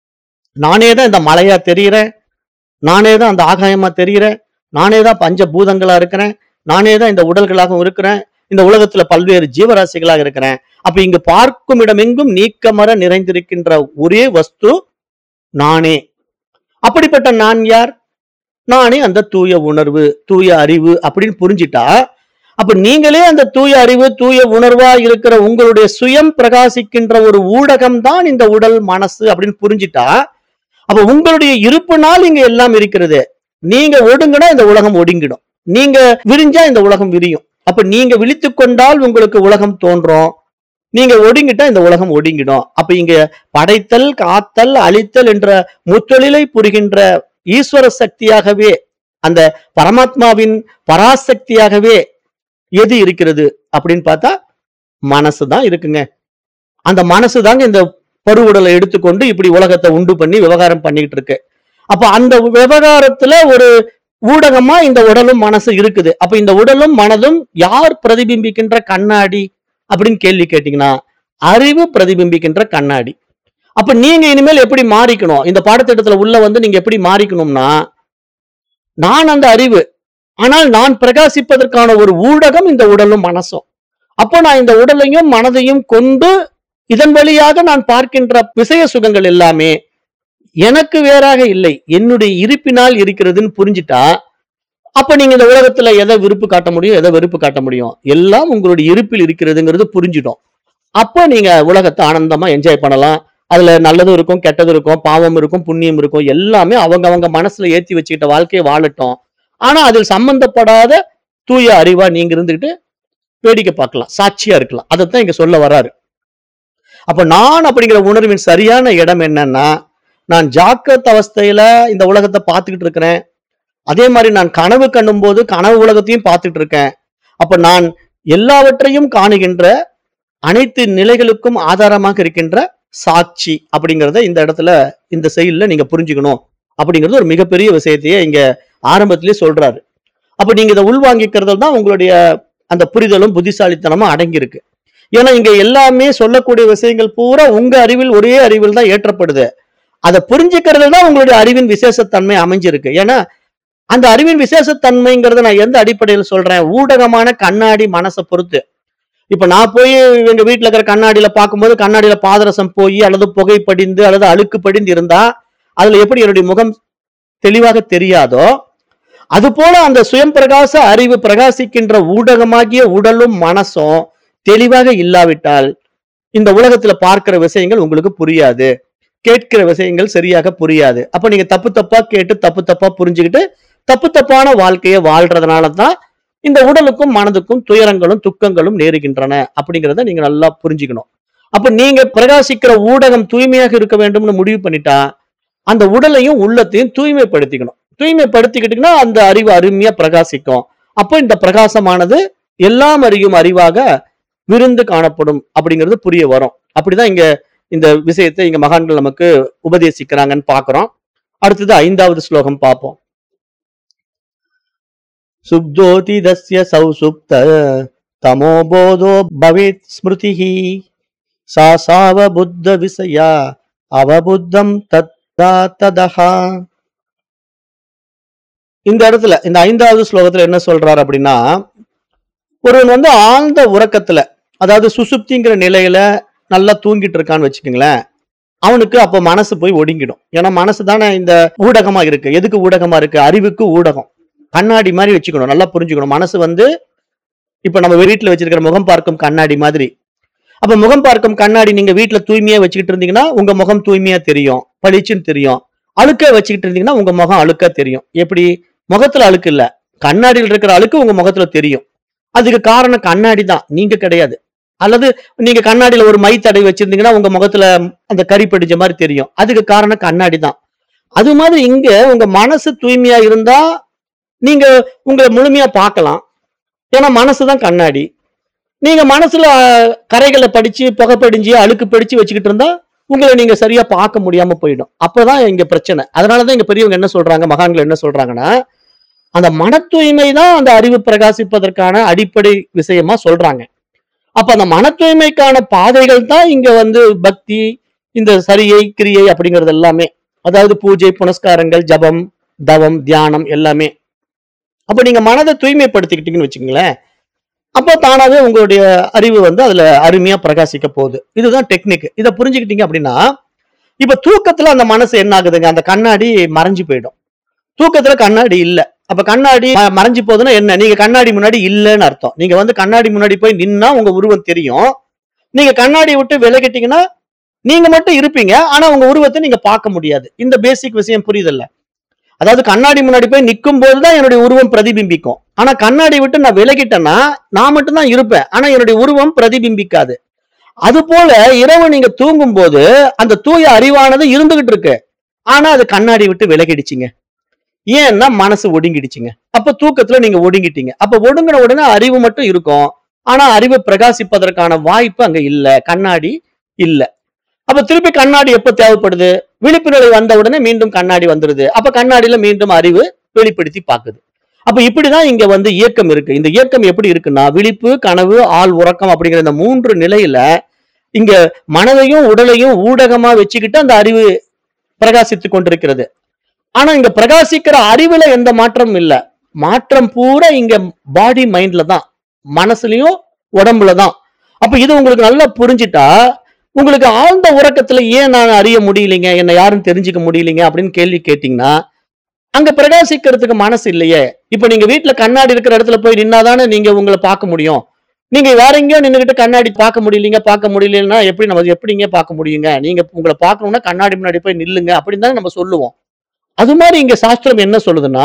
நானே தான் இந்த மலையா தெரிகிறேன் நானே தான் அந்த ஆகாயமா தெரிகிறேன் நானே தான் பஞ்ச பூதங்களா இருக்கிறேன் நானே தான் இந்த உடல்களாகவும் இருக்கிறேன் இந்த உலகத்துல பல்வேறு ஜீவராசிகளாக இருக்கிறேன் அப்ப இங்கு பார்க்கும் இடமெங்கும் நீக்கமர நிறைந்திருக்கின்ற ஒரே வஸ்து நானே அப்படிப்பட்ட நான் யார் நானே அந்த தூய உணர்வு தூய அறிவு அப்படின்னு புரிஞ்சிட்டா அப்ப நீங்களே அந்த தூய அறிவு தூய உணர்வா இருக்கிற உங்களுடைய சுயம் பிரகாசிக்கின்ற ஒரு ஊடகம் தான் இந்த உடல் மனசு அப்படின்னு புரிஞ்சிட்டா அப்ப உங்களுடைய இருப்புனால் இங்க எல்லாம் இருக்கிறது நீங்க ஒடுங்கினா இந்த உலகம் ஒடுங்கிடும் நீங்க விரிஞ்சா இந்த உலகம் விரியும் அப்ப நீங்க விழித்து கொண்டால் உங்களுக்கு உலகம் தோன்றும் நீங்க ஒடுங்கிட்டா இந்த உலகம் ஒடுங்கிடும் அப்ப இங்க படைத்தல் காத்தல் அழித்தல் என்ற முத்தொழிலை புரிகின்ற ஈஸ்வர சக்தியாகவே அந்த பரமாத்மாவின் பராசக்தியாகவே எது இருக்கிறது அப்படின்னு பார்த்தா மனசு தான் இருக்குங்க அந்த மனசு தாங்க இந்த பருவுடலை எடுத்துக்கொண்டு இப்படி உலகத்தை உண்டு பண்ணி விவகாரம் பண்ணிக்கிட்டு இருக்கு அப்ப அந்த விவகாரத்துல ஒரு ஊடகமா இந்த உடலும் மனசு இருக்குது அப்ப இந்த உடலும் மனதும் யார் பிரதிபிம்பிக்கின்ற கண்ணாடி அப்படின்னு கேள்வி கேட்டீங்கன்னா அறிவு பிரதிபிம்பிக்கின்ற கண்ணாடி அப்ப நீங்க இனிமேல் எப்படி மாறிக்கணும் இந்த பாடத்திட்டத்துல உள்ள வந்து நீங்க எப்படி மாறிக்கணும்னா நான் அந்த அறிவு ஆனால் நான் பிரகாசிப்பதற்கான ஒரு ஊடகம் இந்த உடலும் மனசும் அப்போ நான் இந்த உடலையும் மனதையும் கொண்டு இதன் வழியாக நான் பார்க்கின்ற விஷய சுகங்கள் எல்லாமே எனக்கு வேறாக இல்லை என்னுடைய இருப்பினால் இருக்கிறதுன்னு புரிஞ்சிட்டா அப்ப நீங்க இந்த உலகத்துல எதை விருப்பு காட்ட முடியும் எதை வெறுப்பு காட்ட முடியும் எல்லாம் உங்களுடைய இருப்பில் இருக்கிறதுங்கிறது புரிஞ்சிடும் அப்போ நீங்க உலகத்தை ஆனந்தமா என்ஜாய் பண்ணலாம் அதுல நல்லதும் இருக்கும் கெட்டதும் இருக்கும் பாவம் இருக்கும் புண்ணியம் இருக்கும் எல்லாமே அவங்க அவங்க மனசுல ஏத்தி வச்சுக்கிட்ட வாழ்க்கையை வாழட்டும் ஆனா அதில் சம்பந்தப்படாத தூய அறிவா நீங்க இருந்துகிட்டு வேடிக்கை பார்க்கலாம் சாட்சியா இருக்கலாம் அதைத்தான் இங்க சொல்ல வராரு அப்ப நான் அப்படிங்கிற உணர்வின் சரியான இடம் என்னன்னா நான் ஜாக்கிரத் அவஸ்தையில இந்த உலகத்தை பார்த்துக்கிட்டு இருக்கிறேன் அதே மாதிரி நான் கனவு கண்ணும் போது கனவு உலகத்தையும் பார்த்துட்டு இருக்கேன் அப்ப நான் எல்லாவற்றையும் காணுகின்ற அனைத்து நிலைகளுக்கும் ஆதாரமாக இருக்கின்ற சாட்சி அப்படிங்கிறத இந்த இடத்துல இந்த செயல்ல நீங்க புரிஞ்சுக்கணும் அப்படிங்கிறது ஒரு மிகப்பெரிய விஷயத்தையே இங்க ஆரம்பத்திலேயே சொல்றாரு அப்ப நீங்க இதை உள்வாங்கிக்கிறதுல தான் உங்களுடைய அந்த புரிதலும் புத்திசாலித்தனமும் அடங்கியிருக்கு ஏன்னா இங்க எல்லாமே சொல்லக்கூடிய விஷயங்கள் பூரா உங்க அறிவில் ஒரே அறிவில் தான் ஏற்றப்படுது அதை புரிஞ்சுக்கிறதுல தான் உங்களுடைய அறிவின் விசேஷத்தன்மை அமைஞ்சிருக்கு ஏன்னா அந்த அறிவின் விசேஷத்தன்மைங்கிறத நான் எந்த அடிப்படையில் சொல்றேன் ஊடகமான கண்ணாடி மனசை பொறுத்து இப்ப நான் போய் எங்க வீட்டுல இருக்கிற கண்ணாடியில பார்க்கும்போது கண்ணாடியில பாதரசம் போய் அல்லது புகை படிந்து அல்லது அழுக்கு படிந்து இருந்தா அதுல எப்படி என்னுடைய முகம் தெளிவாக தெரியாதோ அதுபோல அந்த சுயம் பிரகாச அறிவு பிரகாசிக்கின்ற ஊடகமாகிய உடலும் மனசும் தெளிவாக இல்லாவிட்டால் இந்த உலகத்துல பார்க்கிற விஷயங்கள் உங்களுக்கு புரியாது கேட்கிற விஷயங்கள் சரியாக புரியாது அப்ப நீங்க தப்பு தப்பா கேட்டு தப்பு தப்பா புரிஞ்சுக்கிட்டு தப்பு தப்பான வாழ்க்கையை வாழ்றதுனால தான் இந்த உடலுக்கும் மனதுக்கும் துயரங்களும் துக்கங்களும் நேருகின்றன அப்படிங்கறத நீங்க நல்லா புரிஞ்சுக்கணும் அப்ப நீங்க பிரகாசிக்கிற ஊடகம் தூய்மையாக இருக்க வேண்டும்னு முடிவு பண்ணிட்டா அந்த உடலையும் உள்ளத்தையும் தூய்மைப்படுத்திக்கணும் தூய்மைப்படுத்திக்கிட்டீங்கன்னா அந்த அறிவு அருமையா பிரகாசிக்கும் அப்போ இந்த பிரகாசமானது எல்லாம் அறியும் அறிவாக விருந்து காணப்படும் அப்படிங்கிறது புரிய வரும் அப்படிதான் இங்க இந்த விஷயத்தை இங்க மகான்கள் நமக்கு உபதேசிக்கிறாங்கன்னு பாக்குறோம் அடுத்தது ஐந்தாவது ஸ்லோகம் பார்ப்போம் சுப்தோதி தஸ்ய சௌசுப்த தமோ போதோ பவேத் ஸ்மிருதிஹி சா சாவ புத்த விசயா அவபுத்தம் தத்தா ததஹா இந்த இடத்துல இந்த ஐந்தாவது ஸ்லோகத்துல என்ன சொல்றாரு அப்படின்னா ஒருவன் வந்து ஆழ்ந்த உறக்கத்துல அதாவது சுசுப்திங்கிற நிலையில நல்லா தூங்கிட்டு இருக்கான்னு வச்சுக்கோங்களேன் அவனுக்கு அப்போ மனசு போய் ஒடுங்கிடும் ஏன்னா மனசு தானே இந்த ஊடகமா இருக்கு எதுக்கு ஊடகமா இருக்கு அறிவுக்கு ஊடகம் கண்ணாடி மாதிரி வச்சுக்கணும் நல்லா புரிஞ்சுக்கணும் மனசு வந்து இப்ப நம்ம வீட்டுல வச்சிருக்கிற முகம் பார்க்கும் கண்ணாடி மாதிரி அப்ப முகம் பார்க்கும் கண்ணாடி நீங்க வீட்டுல தூய்மையா வச்சுக்கிட்டு இருந்தீங்கன்னா உங்க முகம் தூய்மையா தெரியும் பளிச்சுன்னு தெரியும் அழுக்க வச்சுக்கிட்டு இருந்தீங்கன்னா உங்க முகம் அழுக்கா தெரியும் எப்படி முகத்துல அழுக்கு இல்ல கண்ணாடியில் இருக்கிற அழுக்கு உங்க முகத்துல தெரியும் அதுக்கு காரணம் கண்ணாடி தான் நீங்க கிடையாது அல்லது நீங்க கண்ணாடியில ஒரு மை தடை வச்சிருந்தீங்கன்னா உங்க முகத்துல அந்த கறி படிஞ்ச மாதிரி தெரியும் அதுக்கு காரணம் கண்ணாடி தான் அது மாதிரி இங்க உங்க மனசு தூய்மையா இருந்தா நீங்க உங்களை முழுமையா பார்க்கலாம் ஏன்னா மனசுதான் கண்ணாடி நீங்க மனசுல அஹ், கரைகளை படிச்சு புகை படிஞ்சு அழுக்கு படிச்சு வச்சுக்கிட்டு இருந்தா உங்களை நீங்க சரியா பார்க்க முடியாம போயிடும் அப்பதான் இங்க பிரச்சனை அதனாலதான் இங்க பெரியவங்க என்ன சொல்றாங்க மகான்கள் என்ன சொல்றாங்கன்னா அந்த மன தூய்மை தான் அந்த அறிவு பிரகாசிப்பதற்கான அடிப்படை விஷயமா சொல்றாங்க அப்ப அந்த மன தூய்மைக்கான பாதைகள் தான் இங்க வந்து பக்தி இந்த சரியை கிரியை அப்படிங்கிறது எல்லாமே அதாவது பூஜை புனஸ்காரங்கள் ஜபம் தவம் தியானம் எல்லாமே அப்ப நீங்க மனதை தூய்மைப்படுத்திக்கிட்டீங்கன்னு வச்சுக்கோங்களேன் அப்போ தானாவே உங்களுடைய அறிவு வந்து அதுல அருமையா பிரகாசிக்க போகுது இதுதான் டெக்னிக் இதை புரிஞ்சுக்கிட்டீங்க அப்படின்னா இப்ப தூக்கத்துல அந்த மனசு என்ன ஆகுதுங்க அந்த கண்ணாடி மறைஞ்சு போயிடும் தூக்கத்துல கண்ணாடி இல்ல அப்ப கண்ணாடி ம- மறைஞ்சு போகுதுன்னா என்ன நீங்க கண்ணாடி முன்னாடி இல்லைன்னு அர்த்தம் நீங்க வந்து கண்ணாடி முன்னாடி போய் நின்னா உங்க உருவம் தெரியும் நீங்க கண்ணாடியை விட்டு விலகிட்டீங்கன்னா நீங்க மட்டும் இருப்பீங்க ஆனா உங்க உருவத்தை நீங்க பார்க்க முடியாது இந்த பேசிக் விஷயம் புரியுதுல்ல அதாவது கண்ணாடி முன்னாடி போய் நிற்கும் போதுதான் என்னுடைய உருவம் பிரதிபிம்பிக்கும் ஆனா கண்ணாடி விட்டு நான் விலகிட்டேன்னா நான் மட்டும் தான் இருப்பேன் ஆனா என்னுடைய உருவம் பிரதிபிம்பிக்காது அது போல இரவு நீங்க தூங்கும் போது அந்த தூய அறிவானது இருந்துகிட்டு இருக்கு ஆனா அது கண்ணாடி விட்டு விலகிடுச்சுங்க ஏன்னா மனசு ஒடுங்கிடுச்சுங்க அப்ப தூக்கத்துல நீங்க ஒடுங்கிட்டீங்க அப்ப ஒடுங்கின உடனே அறிவு மட்டும் இருக்கும் ஆனா அறிவு பிரகாசிப்பதற்கான வாய்ப்பு அங்க இல்ல கண்ணாடி இல்ல அப்ப திருப்பி கண்ணாடி எப்ப தேவைப்படுது விழிப்பு நிலை வந்த உடனே மீண்டும் கண்ணாடி வந்துருது அப்ப கண்ணாடியில மீண்டும் அறிவு வெளிப்படுத்தி பாக்குது அப்ப இப்படிதான் இங்க வந்து இயக்கம் இருக்கு இந்த இயக்கம் எப்படி இருக்குன்னா விழிப்பு கனவு ஆள் உறக்கம் அப்படிங்கிற இந்த மூன்று நிலையில இங்க மனதையும் உடலையும் ஊடகமா வச்சுக்கிட்டு அந்த அறிவு பிரகாசித்துக் கொண்டிருக்கிறது ஆனா இங்க பிரகாசிக்கிற அறிவுல எந்த மாற்றமும் இல்ல மாற்றம் பூரா இங்க பாடி மைண்ட்ல தான் மனசுலயும் உடம்புல தான் அப்ப இது உங்களுக்கு நல்லா புரிஞ்சிட்டா உங்களுக்கு ஆழ்ந்த உறக்கத்துல ஏன் நான் அறிய முடியலைங்க என்ன யாரும் தெரிஞ்சுக்க முடியலைங்க அப்படின்னு கேள்வி கேட்டீங்கன்னா அங்க பிரகாசிக்கிறதுக்கு மனசு இல்லையே இப்ப நீங்க வீட்டுல கண்ணாடி இருக்கிற இடத்துல போய் நின்னாதானே நீங்க உங்களை பார்க்க முடியும் நீங்க வேற எங்கேயோ நின்னுகிட்டு கண்ணாடி பார்க்க முடியலீங்க பார்க்க முடியலன்னா எப்படி நம்ம எப்படிங்க பார்க்க முடியுங்க நீங்க உங்களை பார்க்கணும்னா கண்ணாடி முன்னாடி போய் நில்லுங்க அப்படின்னு தானே நம்ம சொல்லுவோம் அது மாதிரி இங்க சாஸ்திரம் என்ன சொல்லுதுன்னா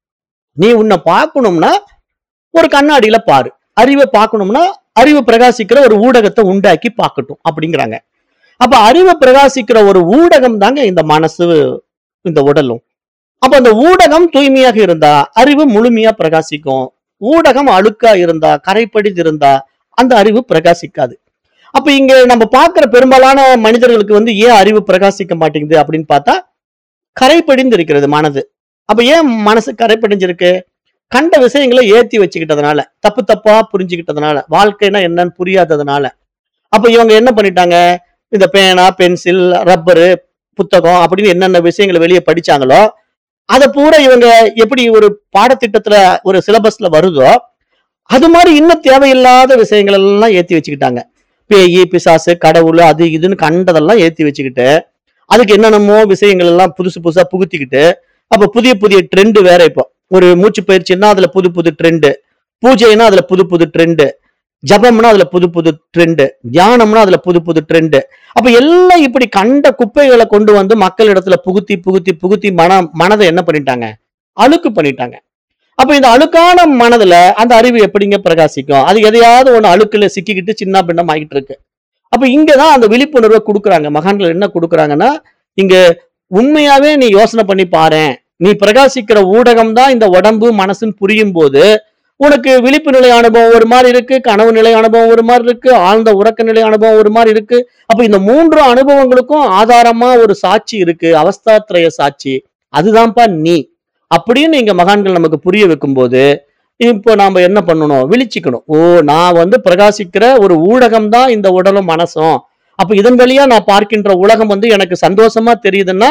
நீ உன்னை பார்க்கணும்னா ஒரு கண்ணாடியில பாரு அறிவை பார்க்கணும்னா அறிவு பிரகாசிக்கிற ஒரு ஊடகத்தை உண்டாக்கி பார்க்கட்டும் அப்படிங்கிறாங்க அப்ப அறிவை பிரகாசிக்கிற ஒரு ஊடகம் தாங்க இந்த மனசு இந்த உடலும் அப்ப அந்த ஊடகம் தூய்மையாக இருந்தா அறிவு முழுமையா பிரகாசிக்கும் ஊடகம் அழுக்கா இருந்தா கரைப்படிந்து இருந்தா அந்த அறிவு பிரகாசிக்காது அப்ப இங்க நம்ம பார்க்கிற பெரும்பாலான மனிதர்களுக்கு வந்து ஏன் அறிவு பிரகாசிக்க மாட்டேங்குது அப்படின்னு பார்த்தா கரைப்படிந்து இருக்கிறது மனது அப்ப ஏன் மனசு கரைப்படிஞ்சிருக்கு கண்ட விஷயங்களை ஏத்தி வச்சுக்கிட்டதுனால தப்பு தப்பா புரிஞ்சுக்கிட்டதுனால வாழ்க்கைனா என்னன்னு புரியாததுனால அப்ப இவங்க என்ன பண்ணிட்டாங்க இந்த பேனா பென்சில் ரப்பரு புத்தகம் அப்படின்னு என்னென்ன விஷயங்களை வெளியே படிச்சாங்களோ அதை பூரா இவங்க எப்படி ஒரு பாடத்திட்டத்துல ஒரு சிலபஸ்ல வருதோ அது மாதிரி இன்னும் தேவையில்லாத விஷயங்கள் எல்லாம் ஏத்தி வச்சுக்கிட்டாங்க பேயி பிசாசு கடவுள் அது இதுன்னு கண்டதெல்லாம் ஏத்தி வச்சுக்கிட்டு அதுக்கு என்னென்னமோ விஷயங்கள் எல்லாம் புதுசு புதுசா புகுத்திக்கிட்டு அப்ப புதிய புதிய ட்ரெண்ட் வேற இப்போ ஒரு மூச்சு பயிற்சின்னா அதுல புது புது ட்ரெண்டு பூஜைன்னா அதுல புது புது ட்ரெண்டு ஜபம்னா அதுல புது புது ட்ரெண்டு தியானம்னா அதுல புது புது ட்ரெண்டு அப்ப எல்லாம் இப்படி கண்ட குப்பைகளை கொண்டு வந்து மக்கள் இடத்துல புகுத்தி புகுத்தி புகுத்தி மன மனதை என்ன பண்ணிட்டாங்க அழுக்கு பண்ணிட்டாங்க அப்ப இந்த அழுக்கான மனதுல அந்த அறிவு எப்படிங்க பிரகாசிக்கும் அது எதையாவது ஒண்ணு அழுக்குல சிக்கிக்கிட்டு சின்ன பின்னம் ஆகிட்டு இருக்கு அப்ப இங்கதான் அந்த விழிப்புணர்வை கொடுக்குறாங்க மகான்கள் என்ன கொடுக்குறாங்கன்னா இங்க உண்மையாவே நீ யோசனை பண்ணி பாரேன் நீ பிரகாசிக்கிற ஊடகம் தான் இந்த உடம்பு மனசுன்னு புரியும் போது உனக்கு விழிப்பு நிலை அனுபவம் ஒரு மாதிரி இருக்கு கனவு நிலை அனுபவம் ஒரு மாதிரி இருக்கு ஆழ்ந்த உறக்க நிலை அனுபவம் ஒரு மாதிரி இருக்கு அப்ப இந்த மூன்று அனுபவங்களுக்கும் ஆதாரமா ஒரு சாட்சி இருக்கு அவஸ்தாத்ரய சாட்சி அதுதான்ப்பா நீ அப்படின்னு இங்க மகான்கள் நமக்கு புரிய வைக்கும்போது இப்போ நாம என்ன பண்ணணும் விழிச்சுக்கணும் ஓ நான் வந்து பிரகாசிக்கிற ஒரு ஊடகம் தான் இந்த உடலும் மனசும் அப்ப இதன் வழியா நான் பார்க்கின்ற உலகம் வந்து எனக்கு சந்தோஷமா தெரியுதுன்னா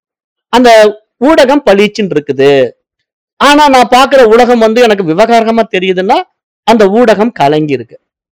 அந்த ஊடகம் பளிச்சுன்னு இருக்குது ஆனா நான் பார்க்கிற உலகம் வந்து எனக்கு விவகாரமா தெரியுதுன்னா அந்த ஊடகம் கலங்கி இருக்கு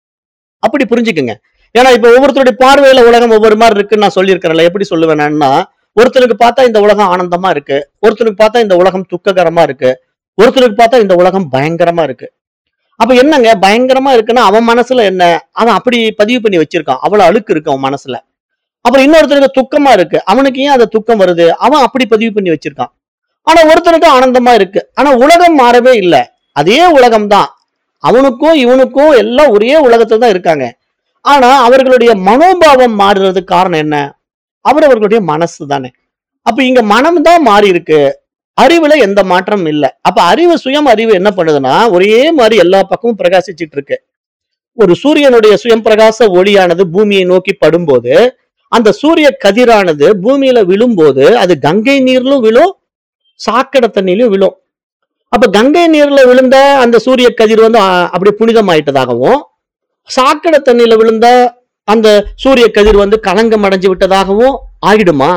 அப்படி புரிஞ்சுக்குங்க ஏன்னா இப்ப ஒவ்வொருத்தருடைய பார்வையில உலகம் ஒவ்வொரு மாதிரி இருக்குன்னு நான் சொல்லியிருக்கிறேன்ல எப்படி சொல்லுவேன்னா ஒருத்தருக்கு பார்த்தா இந்த உலகம் ஆனந்தமா இருக்கு ஒருத்தருக்கு பார்த்தா இந்த உலகம் துக்ககரமா இருக்கு ஒருத்தருக்கு பார்த்தா இந்த உலகம் பயங்கரமா இருக்கு அப்ப என்னங்க பயங்கரமா இருக்குன்னா அவன் மனசுல என்ன அவன் அப்படி பதிவு பண்ணி வச்சிருக்கான் அவ்வளவு அழுக்கு இருக்கு அவன் மனசுல அப்புறம் இன்னொருத்தருக்கு துக்கமா இருக்கு அவனுக்கு ஏன் அந்த துக்கம் வருது அவன் அப்படி பதிவு பண்ணி வச்சிருக்கான் ஆனா ஒருத்தருக்கு ஆனந்தமா இருக்கு ஆனா உலகம் மாறவே இல்லை அதே உலகம் தான் அவனுக்கும் இவனுக்கும் எல்லாம் ஒரே உலகத்துல தான் இருக்காங்க ஆனா அவர்களுடைய மனோபாவம் மாறுறதுக்கு காரணம் என்ன அவரவர்களுடைய மனசு தானே அப்ப இங்க மனம் தான் மாறி இருக்கு அறிவுல எந்த மாற்றமும் இல்லை அப்ப அறிவு சுயம் அறிவு என்ன பண்ணுதுன்னா ஒரே மாதிரி எல்லா பக்கமும் பிரகாசிச்சிட்டு இருக்கு ஒரு சூரியனுடைய சுயம் பிரகாச ஒளியானது பூமியை நோக்கி படும்போது அந்த சூரிய கதிரானது பூமியில விழும்போது அது கங்கை நீர்லும் விழும் சாக்கடை தண்ணியிலும் விழும் அப்ப கங்கை நீர்ல விழுந்த அந்த சூரிய கதிர் வந்து ஆ, அப்படி புனிதமாயிட்டதாகவும் சாக்கடை தண்ணியில விழுந்த அந்த சூரிய கதிர் வந்து களங்கம் அடைஞ்சு விட்டதாகவும் ஆகிடுமா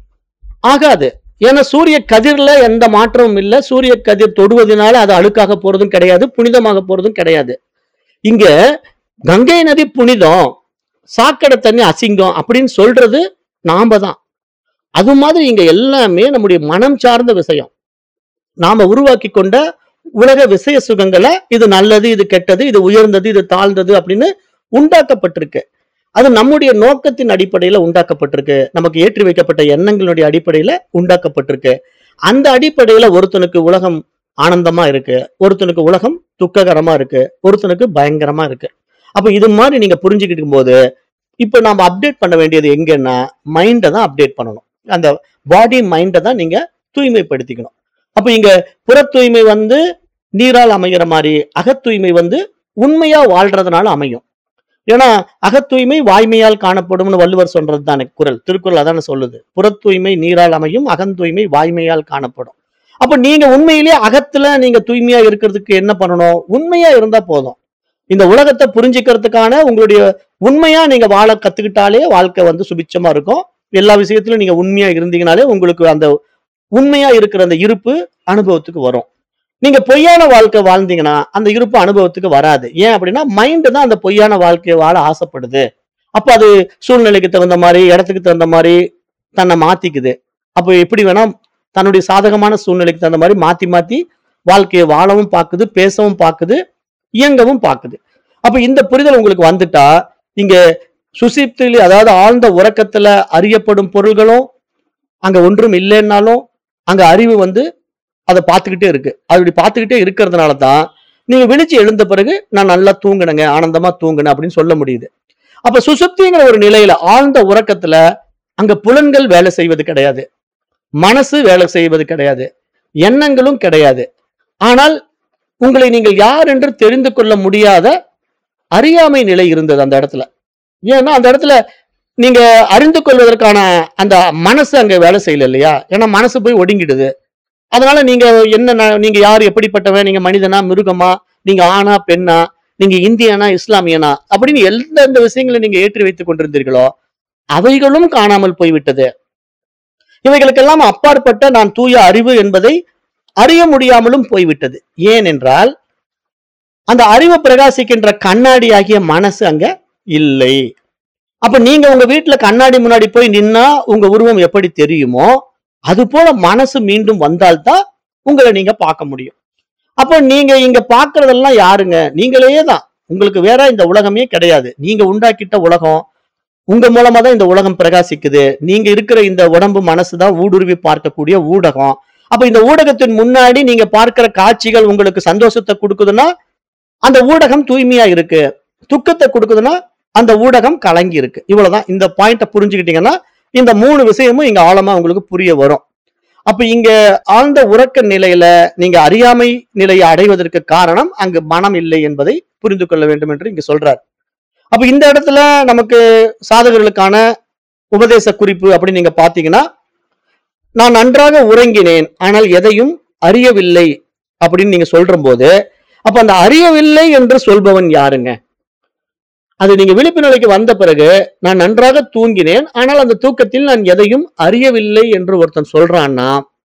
ஆகாது ஏன்னா சூரிய கதிர்ல எந்த மாற்றமும் இல்லை சூரிய கதிர் தொடுவதனால அது அழுக்காக போறதும் கிடையாது புனிதமாக போறதும் கிடையாது இங்க கங்கை நதி புனிதம் சாக்கடை தண்ணி அசிங்கம் அப்படின்னு சொல்றது நாம தான் அது மாதிரி இங்க எல்லாமே நம்முடைய மனம் சார்ந்த விஷயம் நாம உருவாக்கி கொண்ட உலக விஷய சுகங்களை இது நல்லது இது கெட்டது இது உயர்ந்தது இது தாழ்ந்தது அப்படின்னு உண்டாக்கப்பட்டிருக்கு அது நம்முடைய நோக்கத்தின் அடிப்படையில உண்டாக்கப்பட்டிருக்கு நமக்கு ஏற்றி வைக்கப்பட்ட எண்ணங்களுடைய அடிப்படையில உண்டாக்கப்பட்டிருக்கு அந்த அடிப்படையில ஒருத்தனுக்கு உலகம் ஆனந்தமா இருக்கு ஒருத்தனுக்கு உலகம் துக்ககரமா இருக்கு ஒருத்தனுக்கு பயங்கரமா இருக்கு அப்ப இது மாதிரி நீங்க புரிஞ்சுக்கிட்டு போது இப்ப நாம அப்டேட் பண்ண வேண்டியது எங்கன்னா மைண்டை தான் அப்டேட் பண்ணணும் அந்த பாடி மைண்டை தான் நீங்க தூய்மைப்படுத்திக்கணும் அப்ப இங்க புற தூய்மை வந்து நீரால் அமைகிற மாதிரி அகத் தூய்மை வந்து உண்மையா வாழ்றதுனால அமையும் ஏன்னா அகத் தூய்மை வாய்மையால் காணப்படும்னு வள்ளுவர் சொல்றது தானே குரல் திருக்குறள் அதானே சொல்லுது புறத் தூய்மை நீரால் அமையும் அகந்தூய்மை வாய்மையால் காணப்படும் அப்ப நீங்க உண்மையிலேயே அகத்துல நீங்க தூய்மையா இருக்கிறதுக்கு என்ன பண்ணணும் உண்மையா இருந்தா போதும் இந்த உலகத்தை புரிஞ்சுக்கிறதுக்கான உங்களுடைய உண்மையா நீங்க வாழ கத்துக்கிட்டாலே வாழ்க்கை வந்து சுபிட்சமா இருக்கும் எல்லா விஷயத்திலும் நீங்க உண்மையா இருந்தீங்கனாலே உங்களுக்கு அந்த உண்மையா இருக்கிற அந்த இருப்பு அனுபவத்துக்கு வரும் நீங்க பொய்யான வாழ்க்கை வாழ்ந்தீங்கன்னா அந்த இருப்பு அனுபவத்துக்கு வராது ஏன் அப்படின்னா மைண்டு தான் அந்த பொய்யான வாழ்க்கையை வாழ ஆசைப்படுது அப்ப அது சூழ்நிலைக்கு தகுந்த மாதிரி இடத்துக்கு தகுந்த மாதிரி தன்னை மாத்திக்குது அப்போ எப்படி வேணா தன்னுடைய சாதகமான சூழ்நிலைக்கு தகுந்த மாதிரி மாத்தி மாத்தி வாழ்க்கையை வாழவும் பார்க்குது பேசவும் பார்க்குது இயங்கவும் பார்க்குது அப்ப இந்த புரிதல் உங்களுக்கு வந்துட்டா இங்க சுசிப்தில் அதாவது ஆழ்ந்த உறக்கத்துல அறியப்படும் பொருள்களும் அங்க ஒன்றும் இல்லைன்னாலும் அங்க அறிவு வந்து அதை பார்த்துக்கிட்டே இருக்கு அது இப்படி பார்த்துக்கிட்டே இருக்கிறதுனால தான் நீங்க விழிச்சு எழுந்த பிறகு நான் நல்லா தூங்கினேங்க ஆனந்தமா தூங்கினேன் அப்படின்னு சொல்ல முடியுது அப்ப சுசுப்திங்கிற ஒரு நிலையில ஆழ்ந்த உறக்கத்துல அங்க புலன்கள் வேலை செய்வது கிடையாது மனசு வேலை செய்வது கிடையாது எண்ணங்களும் கிடையாது ஆனால் உங்களை நீங்கள் யார் என்று தெரிந்து கொள்ள முடியாத அறியாமை நிலை இருந்தது அந்த இடத்துல ஏன்னா அந்த இடத்துல நீங்க அறிந்து கொள்வதற்கான அந்த மனசு அங்க வேலை செய்யல இல்லையா ஏன்னா மனசு போய் ஒடுங்கிடுது அதனால நீங்க என்ன ந- நீங்க யார் எப்படிப்பட்டவன் நீங்க மனிதனா மிருகமா நீங்க ஆணா பெண்ணா நீங்க இந்தியனா இஸ்லாமியனா அப்படின்னு எந்தெந்த விஷயங்களை நீங்க ஏற்றி வைத்துக் கொண்டிருந்தீர்களோ அவைகளும் காணாமல் போய்விட்டது இவைகளுக்கெல்லாம் அப்பாற்பட்ட நான் தூய அறிவு என்பதை அறிய முடியாமலும் போய்விட்டது ஏன் என்றால் அந்த அறிவு பிரகாசிக்கின்ற கண்ணாடி ஆகிய மனசு அங்க இல்லை அப்ப நீங்க உங்க வீட்டுல கண்ணாடி முன்னாடி போய் நின்னா உங்க உருவம் எப்படி தெரியுமோ அது போல மனசு மீண்டும் வந்தால்தான் உங்களை நீங்க பார்க்க முடியும் அப்போ நீங்க இங்க பாக்குறதெல்லாம் யாருங்க நீங்களே தான் உங்களுக்கு வேற இந்த உலகமே கிடையாது நீங்க உண்டாக்கிட்ட உலகம் உங்க மூலமா தான் இந்த உலகம் பிரகாசிக்குது நீங்க இருக்கிற இந்த உடம்பு மனசு தான் ஊடுருவி பார்க்கக்கூடிய ஊடகம் அப்ப இந்த ஊடகத்தின் முன்னாடி நீங்க பார்க்கிற காட்சிகள் உங்களுக்கு சந்தோஷத்தை கொடுக்குதுன்னா அந்த ஊடகம் தூய்மையா இருக்கு துக்கத்தை கொடுக்குதுன்னா அந்த ஊடகம் கலங்கி இருக்கு இவ்வளவுதான் இந்த பாயிண்ட புரிஞ்சுக்கிட்டீங்கன்னா இந்த மூணு விஷயமும் இங்க ஆழமா உங்களுக்கு புரிய வரும் அப்ப இங்க ஆழ்ந்த உறக்க நிலையில நீங்க அறியாமை நிலையை அடைவதற்கு காரணம் அங்கு மனம் இல்லை என்பதை புரிந்து கொள்ள வேண்டும் என்று இங்க சொல்றார் அப்ப இந்த இடத்துல நமக்கு சாதகர்களுக்கான உபதேச குறிப்பு அப்படின்னு நீங்க பாத்தீங்கன்னா நான் நன்றாக உறங்கினேன் ஆனால் எதையும் அறியவில்லை அப்படின்னு நீங்க சொல்ற போது அப்ப அந்த அறியவில்லை என்று சொல்பவன் யாருங்க அது நீங்க விழிப்பு நிலைக்கு வந்த பிறகு நான் நன்றாக தூங்கினேன் ஆனால் அந்த தூக்கத்தில் நான் எதையும் அறியவில்லை என்று ஒருத்தன் சொல்றான்னா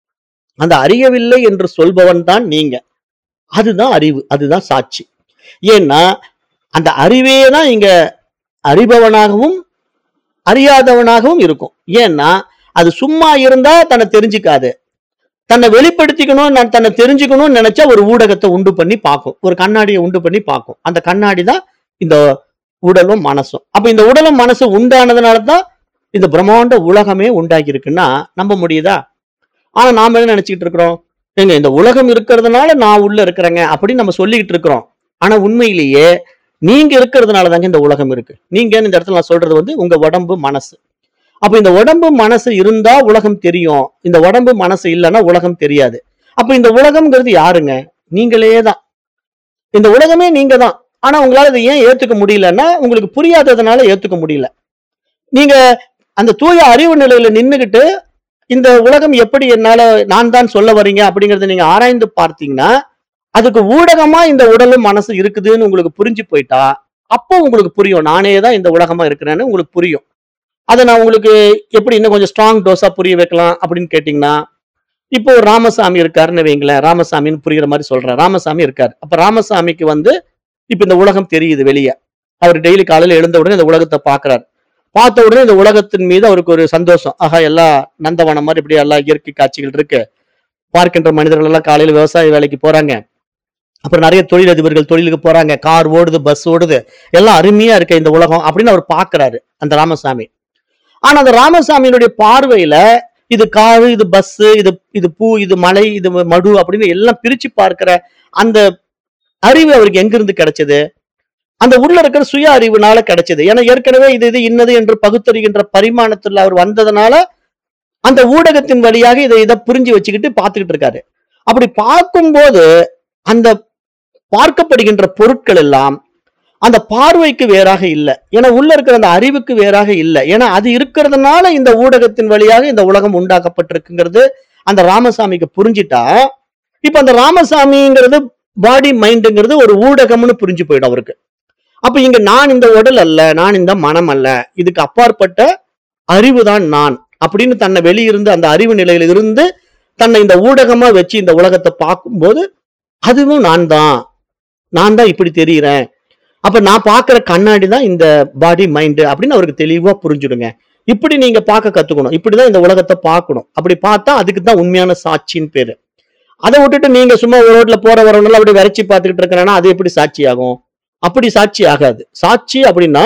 அந்த அறியவில்லை என்று சொல்பவன் தான் நீங்க அதுதான் அறிவு அதுதான் சாட்சி ஏன்னா அந்த அறிவே தான் இங்க அறிபவனாகவும் அறியாதவனாகவும் இருக்கும் ஏன்னா அது சும்மா இருந்தா தன்னை தெரிஞ்சுக்காது தன்னை வெளிப்படுத்திக்கணும் நான் தன்னை தெரிஞ்சுக்கணும்னு நினைச்சா ஒரு ஊடகத்தை உண்டு பண்ணி பார்க்கும் ஒரு கண்ணாடியை உண்டு பண்ணி பார்க்கும் அந்த கண்ணாடி தான் இந்த உடலும் மனசும் அப்ப இந்த உடலும் மனசு உண்டானதுனால தான் இந்த பிரம்மாண்ட உலகமே உண்டாகி இருக்குன்னா நம்ப முடியுதா ஆனா நாம என்ன நினைச்சுக்கிட்டு இருக்கிறோம் ஏங்க இந்த உலகம் இருக்கிறதுனால நான் உள்ள இருக்கிறேங்க அப்படின்னு நம்ம சொல்லிக்கிட்டு இருக்கிறோம் ஆனா உண்மையிலேயே நீங்க இருக்கிறதுனால தாங்க இந்த உலகம் இருக்கு நீங்க இந்த இடத்துல நான் சொல்றது வந்து உங்க உடம்பு மனசு அப்ப இந்த உடம்பு மனசு இருந்தா உலகம் தெரியும் இந்த உடம்பு மனசு இல்லைன்னா உலகம் தெரியாது அப்ப இந்த உலகம்ங்கிறது யாருங்க நீங்களே தான் இந்த உலகமே நீங்க தான் ஆனா உங்களால இதை ஏன் ஏத்துக்க முடியலன்னா உங்களுக்கு புரியாததுனால ஏத்துக்க முடியல நீங்க அந்த தூய அறிவு நிலையில நின்னுகிட்டு இந்த உலகம் எப்படி என்னால நான் தான் சொல்ல வரீங்க அப்படிங்கறத நீங்க ஆராய்ந்து பார்த்தீங்கன்னா அதுக்கு ஊடகமா இந்த உடலும் மனசு இருக்குதுன்னு உங்களுக்கு புரிஞ்சு போயிட்டா அப்போ உங்களுக்கு புரியும் நானே தான் இந்த உலகமா இருக்கிறேன்னு உங்களுக்கு புரியும் அதை நான் உங்களுக்கு எப்படி இன்னும் கொஞ்சம் ஸ்ட்ராங் டோஸா புரிய வைக்கலாம் அப்படின்னு கேட்டீங்கன்னா இப்போ ஒரு ராமசாமி இருக்காருன்னு வைங்களேன் ராமசாமின்னு புரியுற மாதிரி சொல்றேன் ராமசாமி இருக்காரு அப்ப ராமசாமிக்கு வந்து இப்ப இந்த உலகம் தெரியுது வெளியே அவர் டெய்லி காலையில எழுந்த உடனே இந்த உலகத்தை பாக்குறாரு பார்த்த உடனே இந்த உலகத்தின் மீது அவருக்கு ஒரு சந்தோஷம் ஆஹா எல்லா நந்தவனம் மாதிரி இப்படி எல்லா இயற்கை காட்சிகள் இருக்கு பார்க்கின்ற மனிதர்கள் எல்லாம் காலையில விவசாய வேலைக்கு போறாங்க அப்புறம் நிறைய தொழிலதிபர்கள் தொழிலுக்கு போறாங்க கார் ஓடுது பஸ் ஓடுது எல்லாம் அருமையா இருக்கு இந்த உலகம் அப்படின்னு அவர் பாக்குறாரு அந்த ராமசாமி ஆனா அந்த ராமசாமியினுடைய பார்வையில இது காரு இது பஸ் இது இது பூ இது மலை இது மடு அப்படின்னு எல்லாம் பிரிச்சு பார்க்கிற அந்த அறிவு அவருக்கு எங்கிருந்து கிடைச்சது அந்த உள்ள இருக்கிற சுய அறிவுனால கிடைச்சது ஏன்னா ஏற்கனவே இது இது இன்னது என்று பகுத்தறிகின்ற பரிமாணத்துல அவர் வந்ததுனால அந்த ஊடகத்தின் வழியாக இதை இதை புரிஞ்சு வச்சுக்கிட்டு பார்த்துக்கிட்டு இருக்காரு அப்படி பார்க்கும்போது அந்த பார்க்கப்படுகின்ற பொருட்கள் எல்லாம் அந்த பார்வைக்கு வேறாக இல்லை ஏன்னா உள்ள இருக்கிற அந்த அறிவுக்கு வேறாக இல்லை ஏன்னா அது இருக்கிறதுனால இந்த ஊடகத்தின் வழியாக இந்த உலகம் உண்டாக்கப்பட்டிருக்குங்கிறது அந்த ராமசாமிக்கு புரிஞ்சிட்டா இப்ப அந்த ராமசாமிங்கிறது பாடி மைண்டுங்கிறது ஒரு ஊடகம்னு புரிஞ்சு போயிடும் அவருக்கு அப்ப இங்க நான் இந்த உடல் அல்ல நான் இந்த மனம் அல்ல இதுக்கு அப்பாற்பட்ட அறிவு தான் நான் அப்படின்னு தன்னை வெளியிருந்து அந்த அறிவு நிலையில இருந்து தன்னை இந்த ஊடகமா வச்சு இந்த உலகத்தை பார்க்கும்போது அதுவும் நான் தான் நான் தான் இப்படி தெரிகிறேன் அப்ப நான் பார்க்கிற கண்ணாடி தான் இந்த பாடி மைண்டு அப்படின்னு அவருக்கு தெளிவா புரிஞ்சுடுங்க இப்படி நீங்க பார்க்க கத்துக்கணும் இப்படிதான் இந்த உலகத்தை பார்க்கணும் அப்படி பார்த்தா அதுக்கு தான் உண்மையான சாட்சின்னு பேரு அதை விட்டுட்டு நீங்க சும்மா ஒரு ரோட்ல போற வரவங்க அப்படி விரைச்சி பார்த்துக்கிட்டு இருக்கிறேன்னா அது எப்படி சாட்சி ஆகும் அப்படி சாட்சி ஆகாது சாட்சி அப்படின்னா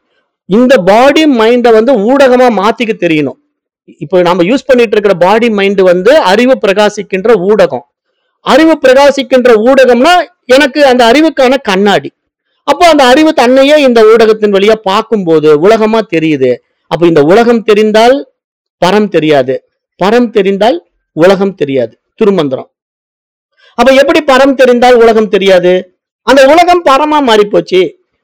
இந்த பாடி மைண்டை வந்து ஊடகமா மாத்திக்க தெரியணும் இப்போ நாம யூஸ் பண்ணிட்டு இருக்கிற பாடி மைண்ட் வந்து அறிவு பிரகாசிக்கின்ற ஊடகம் அறிவு பிரகாசிக்கின்ற ஊடகம்னா எனக்கு அந்த அறிவுக்கான கண்ணாடி அப்போ அந்த அறிவு தன்னையே இந்த ஊடகத்தின் வழியா பார்க்கும்போது உலகமா தெரியுது அப்போ இந்த உலகம் தெரிந்தால் பரம் தெரியாது பரம் தெரிந்தால் உலகம் தெரியாது திருமந்திரம் அப்ப எப்படி பரம் தெரிந்தால் உலகம் தெரியாது அந்த உலகம் பரமா மாறி போச்சு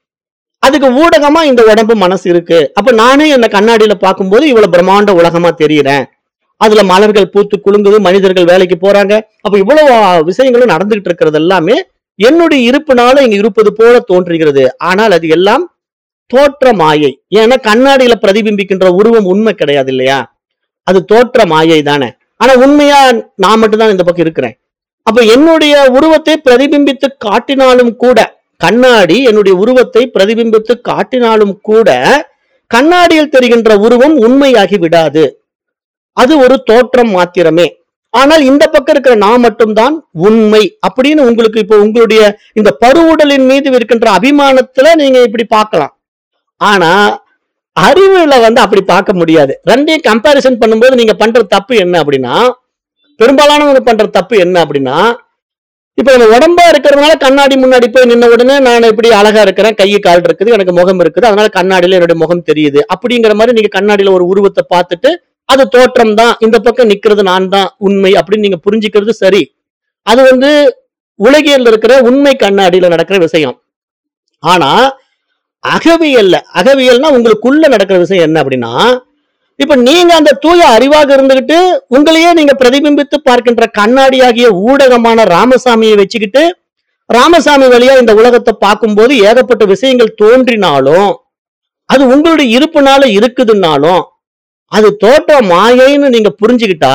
அதுக்கு ஊடகமா இந்த உடம்பு மனசு இருக்கு அப்ப நானே என்ன கண்ணாடியில பார்க்கும்போது இவ்வளவு பிரம்மாண்ட உலகமா தெரியுறேன் அதுல மலர்கள் பூத்து குலுங்குது மனிதர்கள் வேலைக்கு போறாங்க அப்ப இவ்வளவு விஷயங்களும் நடந்துகிட்டு இருக்கிறது எல்லாமே என்னுடைய இருப்புனால இங்க இருப்பது போல தோன்றுகிறது ஆனால் அது எல்லாம் தோற்ற மாயை ஏன்னா கண்ணாடியில பிரதிபிம்பிக்கின்ற உருவம் உண்மை கிடையாது இல்லையா அது தோற்ற மாயை தானே ஆனா உண்மையா நான் மட்டும்தான் இந்த பக்கம் இருக்கிறேன் அப்ப என்னுடைய உருவத்தை பிரதிபிம்பித்து காட்டினாலும் கூட கண்ணாடி என்னுடைய உருவத்தை பிரதிபிம்பித்து காட்டினாலும் கூட கண்ணாடியில் தெரிகின்ற உருவம் உண்மையாகி விடாது அது ஒரு தோற்றம் மாத்திரமே ஆனால் இந்த பக்கம் இருக்கிற நான் மட்டும்தான் உண்மை அப்படின்னு உங்களுக்கு இப்போ உங்களுடைய இந்த பருவுடலின் மீது இருக்கின்ற அபிமானத்துல நீங்க இப்படி பார்க்கலாம் ஆனா அறிவுல வந்து அப்படி பார்க்க முடியாது ரெண்டையும் கம்பேரிசன் பண்ணும்போது நீங்க பண்ற தப்பு என்ன அப்படின்னா பெரும்பாலானவங்க பண்ற தப்பு என்ன அப்படின்னா இப்ப நம்ம உடம்பா இருக்கிறதுனால கண்ணாடி முன்னாடி போய் நின்ன உடனே நான் இப்படி அழகா இருக்கிறேன் கை கால் இருக்குது எனக்கு முகம் இருக்குது அதனால கண்ணாடியில என்னுடைய முகம் தெரியுது அப்படிங்கிற மாதிரி நீங்க கண்ணாடியில ஒரு உருவத்தை பார்த்துட்டு அது தோற்றம் தான் இந்த பக்கம் நிக்கிறது நான் தான் உண்மை அப்படின்னு நீங்க புரிஞ்சுக்கிறது சரி அது வந்து உலகியல் இருக்கிற உண்மை கண்ணாடியில நடக்கிற விஷயம் ஆனா அகவியல்ல அகவியல்னா உங்களுக்குள்ள நடக்கிற விஷயம் என்ன அப்படின்னா இப்ப நீங்க அந்த தூய அறிவாக இருந்துகிட்டு உங்களையே நீங்க பிரதிபிம்பித்து பார்க்கின்ற கண்ணாடியாகிய ஊடகமான ராமசாமியை வச்சுக்கிட்டு ராமசாமி வழியா இந்த உலகத்தை பார்க்கும்போது ஏகப்பட்ட விஷயங்கள் தோன்றினாலும் அது உங்களுடைய இருப்புனால இருக்குதுன்னாலும் அது தோற்ற மாயைன்னு நீங்க புரிஞ்சுக்கிட்டா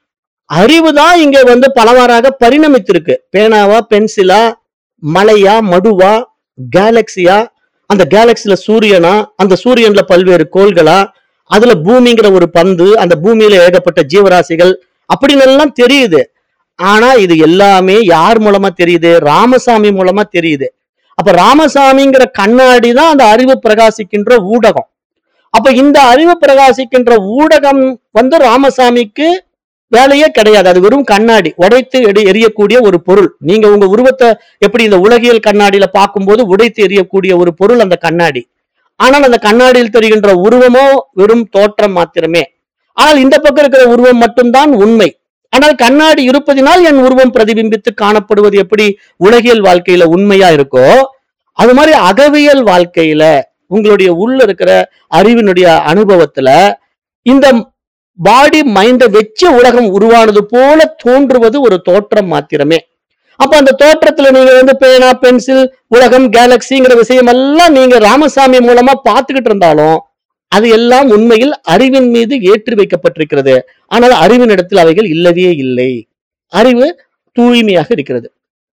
அறிவு தான் இங்க வந்து பலவாறாக பரிணமித்திருக்கு பேனாவா பென்சிலா மலையா மடுவா கேலக்சியா அந்த கேலக்சில சூரியனா அந்த சூரியன்ல பல்வேறு கோள்களா அதுல பூமிங்கிற ஒரு பந்து அந்த பூமியில ஏகப்பட்ட ஜீவராசிகள் அப்படின்னு எல்லாம் தெரியுது ஆனா இது எல்லாமே யார் மூலமா தெரியுது ராமசாமி மூலமா தெரியுது அப்ப ராமசாமிங்கிற கண்ணாடி தான் அந்த அறிவு பிரகாசிக்கின்ற ஊடகம் அப்ப இந்த அறிவு பிரகாசிக்கின்ற ஊடகம் வந்து ராமசாமிக்கு வேலையே கிடையாது அது வெறும் கண்ணாடி உடைத்து எடு எரியக்கூடிய ஒரு பொருள் நீங்க உங்க உருவத்தை எப்படி இந்த உலகியல் கண்ணாடியில பார்க்கும்போது உடைத்து எரியக்கூடிய ஒரு பொருள் அந்த கண்ணாடி ஆனால் அந்த கண்ணாடியில் தெரிகின்ற உருவமோ வெறும் தோற்றம் மாத்திரமே ஆனால் இந்த பக்கம் இருக்கிற உருவம் மட்டும்தான் உண்மை ஆனால் கண்ணாடி இருப்பதினால் என் உருவம் பிரதிபிம்பித்து காணப்படுவது எப்படி உலகியல் வாழ்க்கையில உண்மையா இருக்கோ அது மாதிரி அகவியல் வாழ்க்கையில உங்களுடைய உள்ள இருக்கிற அறிவினுடைய அனுபவத்துல இந்த பாடி மைண்ட வச்சு உலகம் உருவானது போல தோன்றுவது ஒரு தோற்றம் மாத்திரமே அப்ப அந்த தோற்றத்துல நீங்க வந்து பேனா பென்சில் உலகம் கேலக்சிங்கிற விஷயம் எல்லாம் நீங்க ராமசாமி மூலமா பார்த்துக்கிட்டு இருந்தாலும் அது எல்லாம் உண்மையில் அறிவின் மீது ஏற்றி வைக்கப்பட்டிருக்கிறது ஆனால் அறிவின் இடத்தில் அவைகள் இல்லவே இல்லை அறிவு தூய்மையாக இருக்கிறது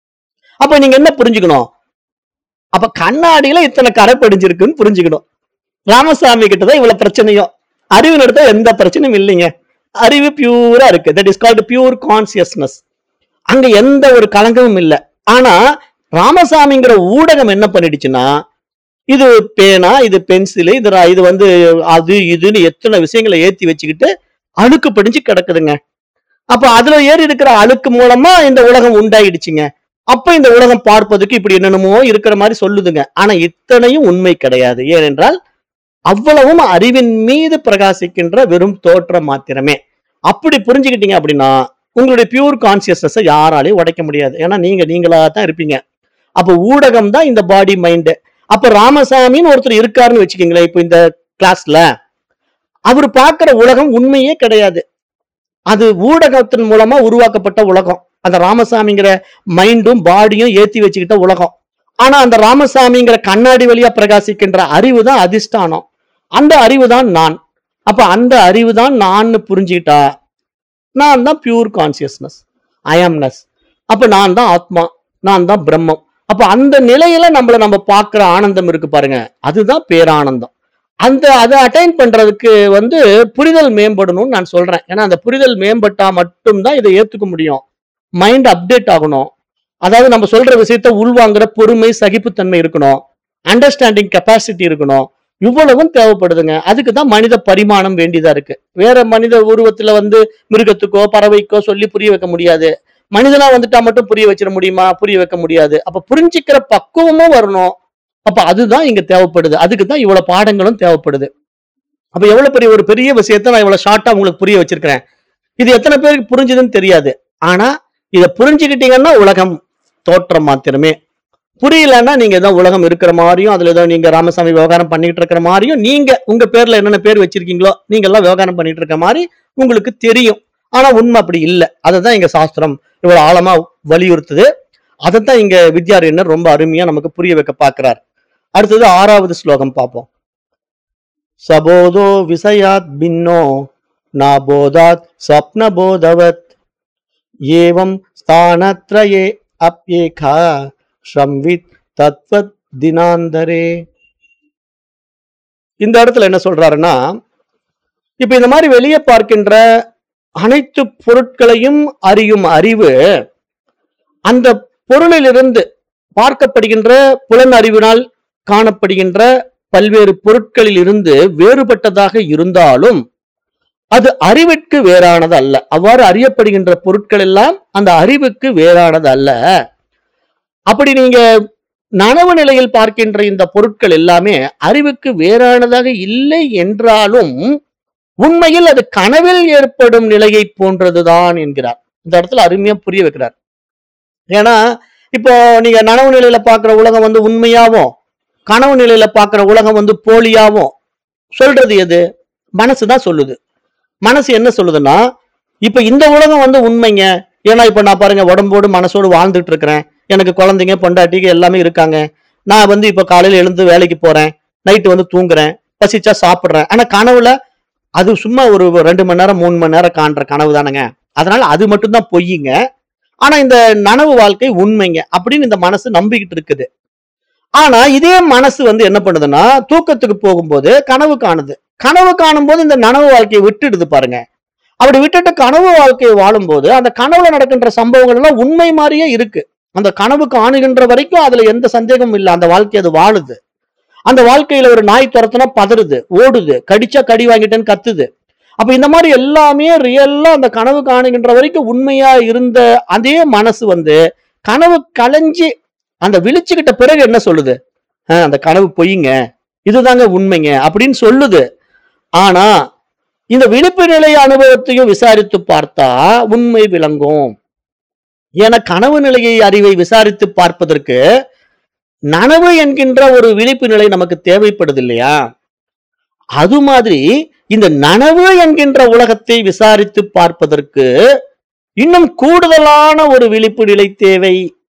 அப்ப நீங்க என்ன புரிஞ்சுக்கணும் அப்ப கண்ணாடியில இத்தனை கரை படிஞ்சிருக்குன்னு புரிஞ்சுக்கணும் ராமசாமி கிட்டதான் இவ்வளவு பிரச்சனையும் அறிவின் இடத்துல எந்த பிரச்சனையும் இல்லைங்க அறிவு பியூரா இருக்கு that is called pure consciousness அங்க எந்த ஒரு கலங்கமும் இல்லை ஆனா ராமசாமிங்கிற ஊடகம் என்ன பண்ணிடுச்சுன்னா இது பேனா இது பென்சிலு இது ர- இது வந்து அது இதுன்னு எத்தனை விஷயங்களை ஏத்தி வச்சுக்கிட்டு அழுக்கு படிஞ்சு கிடக்குதுங்க அப்ப அதுல ஏறி இருக்கிற அழுக்கு மூலமா இந்த உலகம் உண்டாயிடுச்சுங்க அப்ப இந்த உலகம் பார்ப்பதுக்கு இப்படி என்னென்னமோ இருக்கிற மாதிரி சொல்லுதுங்க ஆனா இத்தனையும் உண்மை கிடையாது ஏனென்றால் அவ்வளவும் அறிவின் மீது பிரகாசிக்கின்ற வெறும் தோற்றம் மாத்திரமே அப்படி புரிஞ்சுக்கிட்டீங்க அப்படின்னா உங்களுடைய பியூர் கான்சியஸ்னஸை யாராலையும் உடைக்க முடியாது ஏன்னா நீங்க நீங்களா தான் இருப்பீங்க அப்ப ஊடகம் தான் இந்த பாடி மைண்டு அப்ப ராமசாமின்னு ஒருத்தர் இருக்காருன்னு வச்சுக்கோங்களேன் இப்போ இந்த கிளாஸ்ல அவர் பார்க்கிற உலகம் உண்மையே கிடையாது அது ஊடகத்தின் மூலமா உருவாக்கப்பட்ட உலகம் அந்த ராமசாமிங்கிற மைண்டும் பாடியும் ஏத்தி வச்சுக்கிட்ட உலகம் ஆனா அந்த ராமசாமிங்கிற கண்ணாடி வழியா பிரகாசிக்கின்ற அறிவு தான் அதிஷ்டானம் அந்த அறிவு தான் நான் அப்ப அந்த அறிவு தான் நான் புரிஞ்சுக்கிட்டா நான் தான் பியூர் கான்சியஸ்னஸ் ஐஎம்னஸ் அப்ப நான் தான் ஆத்மா நான் தான் பிரம்மம் அப்ப அந்த நிலையில நம்மள நம்ம பார்க்கிற ஆனந்தம் இருக்கு பாருங்க அதுதான் பேரானந்தம் அந்த அதை அட்டைன் பண்றதுக்கு வந்து புரிதல் மேம்படணும்னு நான் சொல்றேன் ஏன்னா அந்த புரிதல் மேம்பட்டா மட்டும்தான் இதை ஏத்துக்க முடியும் மைண்ட் அப்டேட் ஆகணும் அதாவது நம்ம சொல்ற விஷயத்த உள்வாங்குற பொறுமை சகிப்புத்தன்மை இருக்கணும் அண்டர்ஸ்டாண்டிங் கெப்பாசிட்டி இருக்கணும் இவ்வளவும் தேவைப்படுதுங்க அதுக்கு தான் மனித பரிமாணம் வேண்டியதா இருக்கு வேற மனித உருவத்துல வந்து மிருகத்துக்கோ பறவைக்கோ சொல்லி புரிய வைக்க முடியாது மனிதனா வந்துட்டா மட்டும் புரிய வச்சிட முடியுமா புரிய வைக்க முடியாது அப்ப புரிஞ்சுக்கிற பக்குவமும் வரணும் அப்ப அதுதான் இங்க தேவைப்படுது அதுக்கு தான் இவ்வளவு பாடங்களும் தேவைப்படுது அப்ப எவ்வளவு பெரிய ஒரு பெரிய விஷயத்த நான் இவ்வளவு ஷார்ட்டா உங்களுக்கு புரிய வச்சிருக்கிறேன் இது எத்தனை பேருக்கு புரிஞ்சுதுன்னு தெரியாது ஆனா இதை புரிஞ்சுக்கிட்டீங்கன்னா உலகம் தோற்றம் மாத்திரமே புரியலன்னா நீங்க ஏதோ உலகம் இருக்கிற மாதிரியும் அதுல ஏதோ நீங்க ராமசாமி விவகாரம் பண்ணிட்டு இருக்கிற மாதிரியும் நீங்க உங்க பேர்ல என்னென்ன பேர் வச்சிருக்கீங்களோ நீங்க எல்லாம் விவகாரம் பண்ணிட்டு இருக்க மாதிரி உங்களுக்கு தெரியும் ஆனா உண்மை அப்படி இல்லை அதை தான் இங்க சாஸ்திரம் இவ்வளவு ஆழமா வலியுறுத்துது அதைத்தான் இங்க வித்யாரண்யர் ரொம்ப அருமையா நமக்கு புரிய வைக்க பார்க்கிறார் அடுத்தது ஆறாவது ஸ்லோகம் பார்ப்போம் சபோதோ விசயாத் பின்னோ நாபோதாத் ஸ்வப்னபோதவத் ஏவம் ஸ்தானத்ரயே அப்யேகா ஷம்வித் தத்வத் தினாந்தரே இந்த இடத்துல என்ன சொல்றாருன்னா இப்ப இந்த மாதிரி வெளியே பார்க்கின்ற அனைத்து பொருட்களையும் அறியும் அறிவு அந்த பொருளிலிருந்து பார்க்கப்படுகின்ற புலன் அறிவினால் காணப்படுகின்ற பல்வேறு பொருட்களில் இருந்து வேறுபட்டதாக இருந்தாலும் அது அறிவிற்கு வேறானது அல்ல அவ்வாறு அறியப்படுகின்ற பொருட்கள் எல்லாம் அந்த அறிவுக்கு வேறானது அல்ல அப்படி நீங்க நனவு நிலையில் பார்க்கின்ற இந்த பொருட்கள் எல்லாமே அறிவுக்கு வேறானதாக இல்லை என்றாலும் உண்மையில் அது கனவில் ஏற்படும் நிலையை போன்றதுதான் என்கிறார் இந்த இடத்துல அருமையா புரிய வைக்கிறார் ஏன்னா இப்போ நீங்க நனவு நிலையில பார்க்கிற உலகம் வந்து உண்மையாவும் கனவு நிலையில பார்க்கிற உலகம் வந்து போலியாவும் சொல்றது எது மனசுதான் சொல்லுது மனசு என்ன சொல்லுதுன்னா இப்ப இந்த உலகம் வந்து உண்மைங்க ஏன்னா இப்ப நான் பாருங்க உடம்போடு மனசோடு வாழ்ந்துட்டு இருக்கிறேன் எனக்கு குழந்தைங்க பொண்டாட்டிக்கு எல்லாமே இருக்காங்க நான் வந்து இப்ப காலையில எழுந்து வேலைக்கு போறேன் நைட்டு வந்து தூங்குறேன் பசிச்சா சாப்பிடுறேன் ஆனா கனவுல அது சும்மா ஒரு ரெண்டு மணி நேரம் மூணு மணி நேரம் காண்ற கனவு தானேங்க அதனால அது மட்டும்தான் பொய்யுங்க ஆனா இந்த நனவு வாழ்க்கை உண்மைங்க அப்படின்னு இந்த மனசு நம்பிக்கிட்டு இருக்குது ஆனா இதே மனசு வந்து என்ன பண்ணுதுன்னா தூக்கத்துக்கு போகும்போது கனவு காணுது கனவு காணும்போது இந்த நனவு வாழ்க்கையை விட்டுடுது பாருங்க அப்படி விட்டுட்டு கனவு வாழ்க்கையை வாழும்போது அந்த கனவுல நடக்கின்ற சம்பவங்கள் எல்லாம் உண்மை மாதிரியே இருக்கு அந்த கனவு காணுகின்ற வரைக்கும் அதுல எந்த சந்தேகமும் இல்லை அந்த வாழ்க்கை அது வாழுது அந்த வாழ்க்கையில ஒரு நாய் துரத்துனா பதறுது ஓடுது கடிச்சா கடி வாங்கிட்டேன்னு கத்துது அப்ப இந்த மாதிரி எல்லாமே ரியல்லா அந்த கனவு காணுகின்ற வரைக்கும் உண்மையா இருந்த அதே மனசு வந்து கனவு களைஞ்சி அந்த விழிச்சுக்கிட்ட பிறகு என்ன சொல்லுது "ஆஹ், அந்த கனவு பொய்யுங்க இதுதாங்க உண்மைங்க அப்படின்னு சொல்லுது ஆனா இந்த விழிப்பு நிலை அனுபவத்தையும் விசாரித்து பார்த்தா உண்மை விளங்கும் ஏன்னா கனவு நிலையை அறிவை விசாரித்து பார்ப்பதற்கு நனவு என்கின்ற ஒரு விழிப்பு நிலை நமக்கு தேவைப்படுது இல்லையா அது மாதிரி இந்த நனவு என்கின்ற உலகத்தை விசாரித்து பார்ப்பதற்கு இன்னும் கூடுதலான ஒரு விழிப்பு நிலை தேவை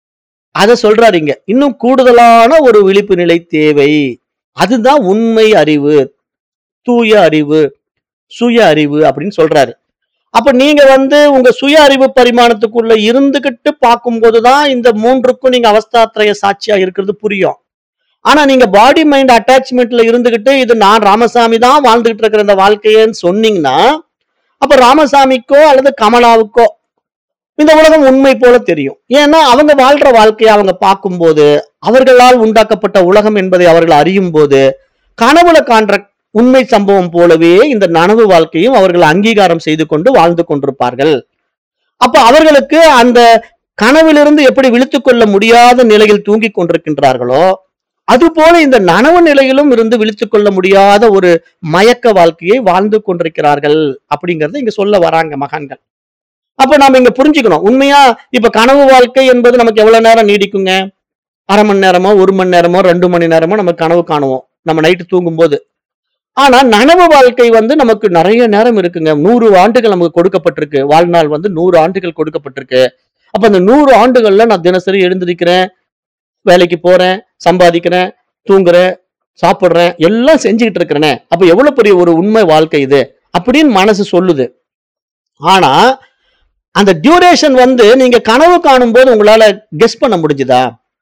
அத சொல்றாரு இங்க இன்னும் கூடுதலான ஒரு விழிப்பு நிலை தேவை அதுதான் உண்மை அறிவு தூய அறிவு சுய அறிவு அப்படின்னு சொல்றாரு அப்ப நீங்க வந்து உங்க சுய அறிவு பரிமாணத்துக்குள்ள இருந்துகிட்டு பார்க்கும்போதுதான் இந்த மூன்றுக்கும் நீங்க அவஸ்தாத்திரய சாட்சியா இருக்கிறது புரியும் ஆனா நீங்க பாடி மைண்ட் அட்டாச்மெண்ட்ல இருந்துகிட்டு இது நான் ராமசாமி தான் வாழ்ந்துகிட்டு இருக்கிற இந்த வாழ்க்கையன்னு சொன்னீங்கன்னா அப்ப ராமசாமிக்கோ அல்லது கமலாவுக்கோ இந்த உலகம் உண்மை போல தெரியும் ஏன்னா அவங்க வாழ்ற வாழ்க்கையை அவங்க பார்க்கும்போது அவர்களால் உண்டாக்கப்பட்ட உலகம் என்பதை அவர்கள் அறியும் போது கனவுல காண்ற உண்மை சம்பவம் போலவே இந்த நனவு வாழ்க்கையும் அவர்கள் அங்கீகாரம் செய்து கொண்டு வாழ்ந்து கொண்டிருப்பார்கள் அப்ப அவர்களுக்கு அந்த கனவிலிருந்து எப்படி விழித்துக் கொள்ள முடியாத நிலையில் தூங்கிக் கொண்டிருக்கின்றார்களோ அதுபோல இந்த நனவு நிலையிலும் இருந்து விழித்துக் கொள்ள முடியாத ஒரு மயக்க வாழ்க்கையை வாழ்ந்து கொண்டிருக்கிறார்கள் அப்படிங்கறத இங்க சொல்ல வராங்க மகான்கள் அப்ப நாம இங்க புரிஞ்சுக்கணும் உண்மையா இப்ப கனவு வாழ்க்கை என்பது நமக்கு எவ்வளவு நேரம் நீடிக்குங்க அரை மணி நேரமோ ஒரு மணி நேரமோ ரெண்டு மணி நேரமோ நம்ம கனவு காணுவோம் நம்ம நைட்டு தூங்கும் போது ஆனா நனவு வாழ்க்கை வந்து நமக்கு நிறைய நேரம் இருக்குங்க நூறு ஆண்டுகள் நமக்கு கொடுக்கப்பட்டிருக்கு வாழ்நாள் வந்து நூறு ஆண்டுகள் கொடுக்கப்பட்டிருக்கு அப்ப அந்த நூறு ஆண்டுகள்ல நான் தினசரி எழுந்திருக்கிறேன் வேலைக்கு போறேன் சம்பாதிக்கிறேன் தூங்குறேன் சாப்பிடுறேன் எல்லாம் செஞ்சுக்கிட்டு இருக்கிறேனே அப்ப எவ்வளவு பெரிய ஒரு உண்மை வாழ்க்கை இது அப்படின்னு மனசு சொல்லுது ஆனா அந்த டியூரேஷன் வந்து நீங்க கனவு காணும் போது உங்களால கெஸ் பண்ண முடிஞ்சுதா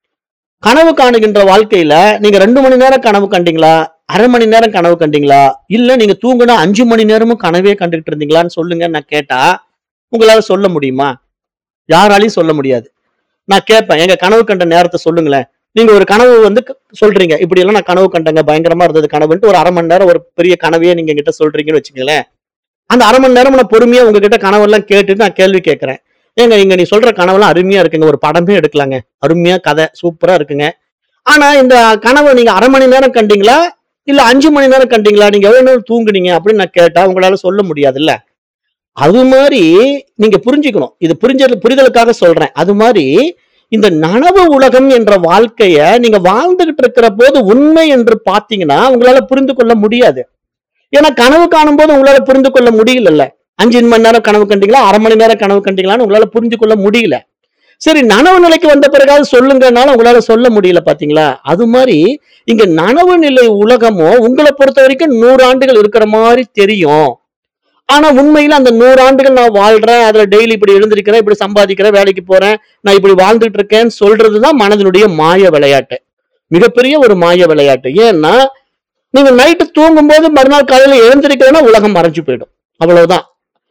கனவு காணுகின்ற வாழ்க்கையில நீங்க ரெண்டு மணி நேரம் கனவு கண்டீங்களா அரை மணி நேரம் கனவு கண்டீங்களா இல்ல நீங்க தூங்குனா அஞ்சு மணி நேரமும் கனவே கண்டுகிட்டு இருந்தீங்களான்னு சொல்லுங்க நான் கேட்டா உங்களால சொல்ல முடியுமா யாராலையும் சொல்ல முடியாது நான் கேட்பேன் எங்க கனவு கண்ட நேரத்தை சொல்லுங்களேன் நீங்க ஒரு கனவு வந்து க- சொல்றீங்க இப்படி எல்லாம் நான் கனவு கண்டேங்க பயங்கரமா இருந்தது கனவுன்ட்டு ஒரு அரை மணி நேரம் ஒரு பெரிய கனவையே நீங்க என்கிட்ட சொல்றீங்கன்னு வச்சுக்கங்களேன் அந்த அரை மணி நேரம் நான் பொறுமையா உங்ககிட்ட கனவெல்லாம் கேட்டுட்டு நான் கேள்வி கேட்கறேன் ஏங்க இங்க நீ சொல்ற கனவெல்லாம் அருமையா இருக்குங்க ஒரு படமே எடுக்கலாங்க அருமையா கதை சூப்பரா இருக்குங்க ஆனா இந்த கனவை நீங்க அரை மணி நேரம் கண்டீங்களா இல்ல அஞ்சு மணி நேரம் கண்டீங்களா நீங்க எவ்வளவு நேரம் தூங்குனீங்க அப்படின்னு நான் கேட்டா உங்களால சொல்ல முடியாதுல்ல அது மாதிரி நீங்க புரிஞ்சுக்கணும் இது புரிஞ்ச புரிதலுக்காக சொல்றேன் அது மாதிரி இந்த நனவு உலகம் என்ற வாழ்க்கைய நீங்க வாழ்ந்துகிட்டு இருக்கிற போது உண்மை என்று பாத்தீங்கன்னா உங்களால புரிந்து கொள்ள முடியாது ஏன்னா கனவு காணும் போது உங்களால புரிந்து கொள்ள முடியலல்ல அஞ்சு மணி நேரம் கனவு கண்டீங்களா அரை மணி நேரம் கனவு கண்டீங்களான்னு உங்களால புரிந்து கொள்ள முடியல சரி நனவு நிலைக்கு வந்த பிறகாவது சொல்லுங்கனாலும் உங்களால சொல்ல முடியல பாத்தீங்களா அது மாதிரி இங்க நனவு நிலை உலகமோ உங்களை பொறுத்த வரைக்கும் நூறு ஆண்டுகள் இருக்கிற மாதிரி தெரியும் ஆனா உண்மையில அந்த நூறு ஆண்டுகள் நான் வாழ்றேன் அதுல டெய்லி இப்படி எழுந்திருக்கிறேன் இப்படி சம்பாதிக்கிறேன் வேலைக்கு போறேன் நான் இப்படி வாழ்ந்துட்டு இருக்கேன்னு சொல்றதுதான் மனதினுடைய மாய விளையாட்டு மிகப்பெரிய ஒரு மாய விளையாட்டு ஏன்னா நீங்க நைட்டு தூங்கும்போது மறுநாள் காலையில எழுந்திருக்கிறேன்னா உலகம் மறைஞ்சு போயிடும் அவ்வளவுதான்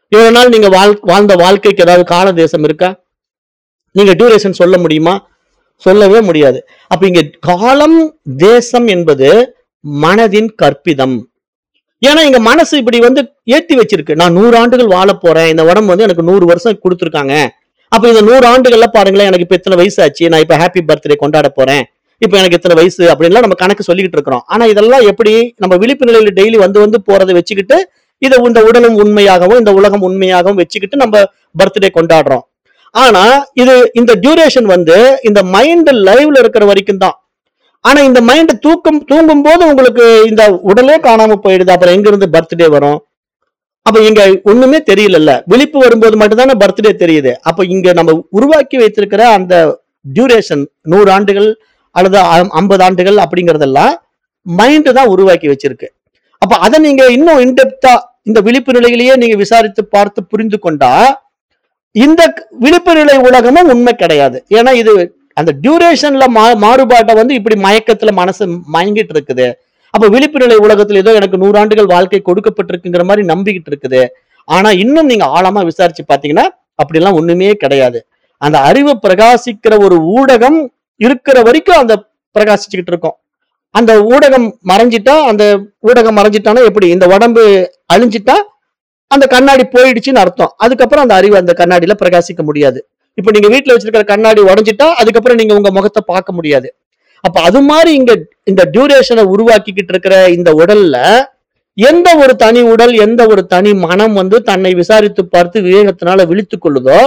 இவ்வளவு நாள் நீங்க வாழ் வாழ்ந்த வாழ்க்கைக்கு ஏதாவது கால தேசம் இருக்கா நீங்க டியூரேஷன் சொல்ல முடியுமா சொல்லவே முடியாது அப்ப இங்க காலம் தேசம் என்பது மனதின் கற்பிதம் ஏன்னா இங்க மனசு இப்படி வந்து ஏத்தி வச்சிருக்கு நான் நூறு ஆண்டுகள் வாழ போறேன் இந்த உடம்பு வந்து எனக்கு நூறு வருஷம் கொடுத்துருக்காங்க அப்ப இந்த நூறு ஆண்டுகள்ல பாருங்களேன் எனக்கு இப்ப இத்தனை வயசு ஆச்சு நான் இப்ப ஹாப்பி பர்த்டே கொண்டாட போறேன் இப்ப எனக்கு இத்தனை வயசு அப்படின்லாம் நம்ம கணக்கு சொல்லிக்கிட்டு இருக்கிறோம் ஆனா இதெல்லாம் எப்படி நம்ம விழிப்பு நிலையில டெய்லி வந்து வந்து போறதை வச்சுக்கிட்டு இதை இந்த உடலும் உண்மையாகவும் இந்த உலகம் உண்மையாகவும் வச்சுக்கிட்டு நம்ம பர்த்டே கொண்டாடுறோம் ஆனா இது இந்த டியூரேஷன் வந்து இந்த மைண்ட் லைவ்ல இருக்கிற வரைக்கும் தான் ஆனா இந்த மைண்ட் தூக்கம் தூங்கும் போது உங்களுக்கு இந்த உடலே காணாம போயிடுது அப்புறம் எங்க இருந்து பர்த்டே வரும் அப்ப இங்க ஒண்ணுமே தெரியலல்ல விழிப்பு வரும்போது மட்டும்தானே பர்த்டே தெரியுது அப்ப இங்க நம்ம உருவாக்கி வைத்திருக்கிற அந்த டியூரேஷன் நூறு ஆண்டுகள் அல்லது ஐம்பது ஆண்டுகள் அப்படிங்கறதெல்லாம் மைண்ட் தான் உருவாக்கி வச்சிருக்கு அப்ப அதை நீங்க இன்னும் இன்டெப்தா இந்த விழிப்பு நிலையிலேயே நீங்க விசாரித்து பார்த்து புரிந்து கொண்டா இந்த விழிப்பு நிலை உலகமும் உண்மை கிடையாது ஏன்னா இது அந்த டியூரேஷன்ல மா மாறுபாட்டை வந்து இப்படி மயக்கத்துல மனசு மயங்கிட்டு இருக்குது அப்ப விழிப்பு நிலை உலகத்துல ஏதோ எனக்கு நூறாண்டுகள் வாழ்க்கை கொடுக்கப்பட்டிருக்குங்கிற மாதிரி நம்பிக்கிட்டு இருக்குது ஆனா இன்னும் நீங்க ஆழமா விசாரிச்சு பாத்தீங்கன்னா அப்படிலாம் ஒண்ணுமே கிடையாது அந்த அறிவு பிரகாசிக்கிற ஒரு ஊடகம் இருக்கிற வரைக்கும் அந்த பிரகாசிச்சுக்கிட்டு இருக்கும் அந்த ஊடகம் மறைஞ்சிட்டா அந்த ஊடகம் மறைஞ்சிட்டானா எப்படி இந்த உடம்பு அழிஞ்சிட்டா அந்த கண்ணாடி போயிடுச்சுன்னு அர்த்தம் அதுக்கப்புறம் அந்த அறிவு அந்த கண்ணாடியில பிரகாசிக்க முடியாது இப்ப நீங்க வீட்டுல வச்சிருக்கிற கண்ணாடி உடைஞ்சிட்டா அதுக்கப்புறம் நீங்க உங்க முகத்தை பார்க்க முடியாது அப்ப அது மாதிரி இங்க இந்த டியூரேஷனை உருவாக்கிக்கிட்டு இருக்கிற இந்த உடல்ல எந்த ஒரு தனி உடல் எந்த ஒரு தனி மனம் வந்து தன்னை விசாரித்து பார்த்து விவேகத்தினால விழித்துக் கொள்ளுதோ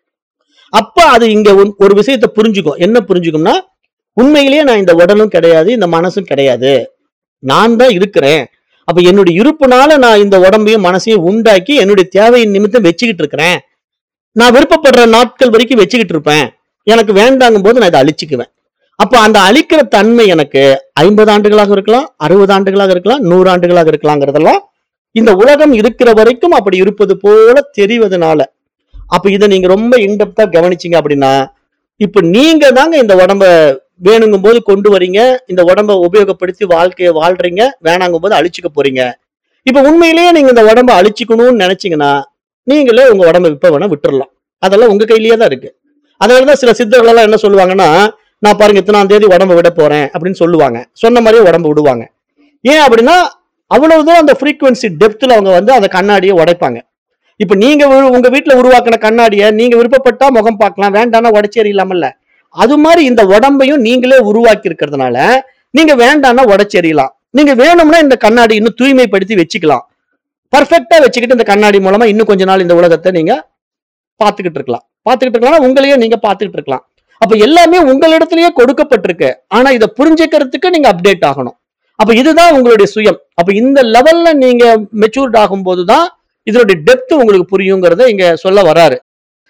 அப்ப அது இங்க ஒரு- ஒரு விஷயத்தை புரிஞ்சுக்கும் என்ன புரிஞ்சுக்கும்னா உண்மையிலேயே நான் இந்த உடலும் கிடையாது இந்த மனசும் கிடையாது நான் தான் இருக்கிறேன் அப்ப என்னுடைய இருப்புனால நான் இந்த உடம்பையும் மனசையும் உண்டாக்கி என்னுடைய தேவையின் நிமித்தம் வச்சுக்கிட்டு இருக்கிறேன் நான் விருப்பப்படுற நாட்கள் வரைக்கும் வச்சுக்கிட்டு இருப்பேன் எனக்கு வேண்டாங்கும் போது நான் இதை அழிச்சுக்குவேன் அப்ப அந்த அழிக்கிற தன்மை எனக்கு ஐம்பது ஆண்டுகளாக இருக்கலாம் அறுபது ஆண்டுகளாக இருக்கலாம் நூறு ஆண்டுகளாக இருக்கலாங்கிறதெல்லாம் இந்த உலகம் இருக்கிற வரைக்கும் அப்படி இருப்பது போல தெரிவதனால அப்ப இதை நீங்க ரொம்ப இன்டெப்தா கவனிச்சீங்க அப்படின்னா இப்ப நீங்க தாங்க இந்த உடம்ப வேணுங்கும் போது கொண்டு வரீங்க இந்த உடம்ப உபயோகப்படுத்தி வாழ்க்கையை வாழ்றீங்க வேணாங்கும் போது அழிச்சுக்க போறீங்க இப்ப உண்மையிலேயே நீங்க இந்த உடம்ப அழிச்சுக்கணும்னு நினைச்சீங்கன்னா நீங்களே உங்க உடம்ப விப்ப வேணா விட்டுறலாம் அதெல்லாம் உங்க கையிலேயே தான் இருக்கு அதனாலதான் சில சித்தர்கள் எல்லாம் என்ன சொல்லுவாங்கன்னா நான் பாருங்க இத்தனாம் தேதி உடம்ப விட போறேன் அப்படின்னு சொல்லுவாங்க சொன்ன மாதிரியே உடம்ப விடுவாங்க ஏன் அப்படின்னா அவ்வளவுதான் அந்த ஃப்ரீக்குவன்சி டெப்த்ல அவங்க வந்து அந்த கண்ணாடியை உடைப்பாங்க இப்ப நீங்க உரு- உங்க வீட்டுல உருவாக்கின கண்ணாடியை நீங்க விருப்பப்பட்டா முகம் பார்க்கலாம் வேண்டாம்னா உடைச்சி எறியலாமல்ல அது மாதிரி இந்த உடம்பையும் நீங்களே உருவாக்கி இருக்கிறதுனால நீங்க வேண்டாம்னா உடைச்சி எறியலாம் நீங்க வேணும்னா இந்த கண்ணாடி இன்னும் தூய்மைப்படுத்தி வச்சுக்கலாம் பர்ஃபெக்டா வச்சுக்கிட்டு இந்த கண்ணாடி மூலமா இன்னும் கொஞ்ச நாள் இந்த உலகத்தை நீங்க பார்த்துக்கிட்டு இருக்கலாம் பார்த்துக்கிட்டு இருக்கலாம் உங்களையே நீங்க பார்த்துக்கிட்டு இருக்கலாம் அப்ப எல்லாமே உங்களிடத்திலேயே கொடுக்கப்பட்டிருக்கு ஆனா இதை புரிஞ்சுக்கிறதுக்கு நீங்க அப்டேட் ஆகணும் அப்ப இதுதான் உங்களுடைய சுயம் அப்ப இந்த லெவல்ல நீங்க மெச்சூர்ட் ஆகும்போது தான் இதனுடைய டெப்த் உங்களுக்கு புரியுங்கிறத இங்க சொல்ல வராரு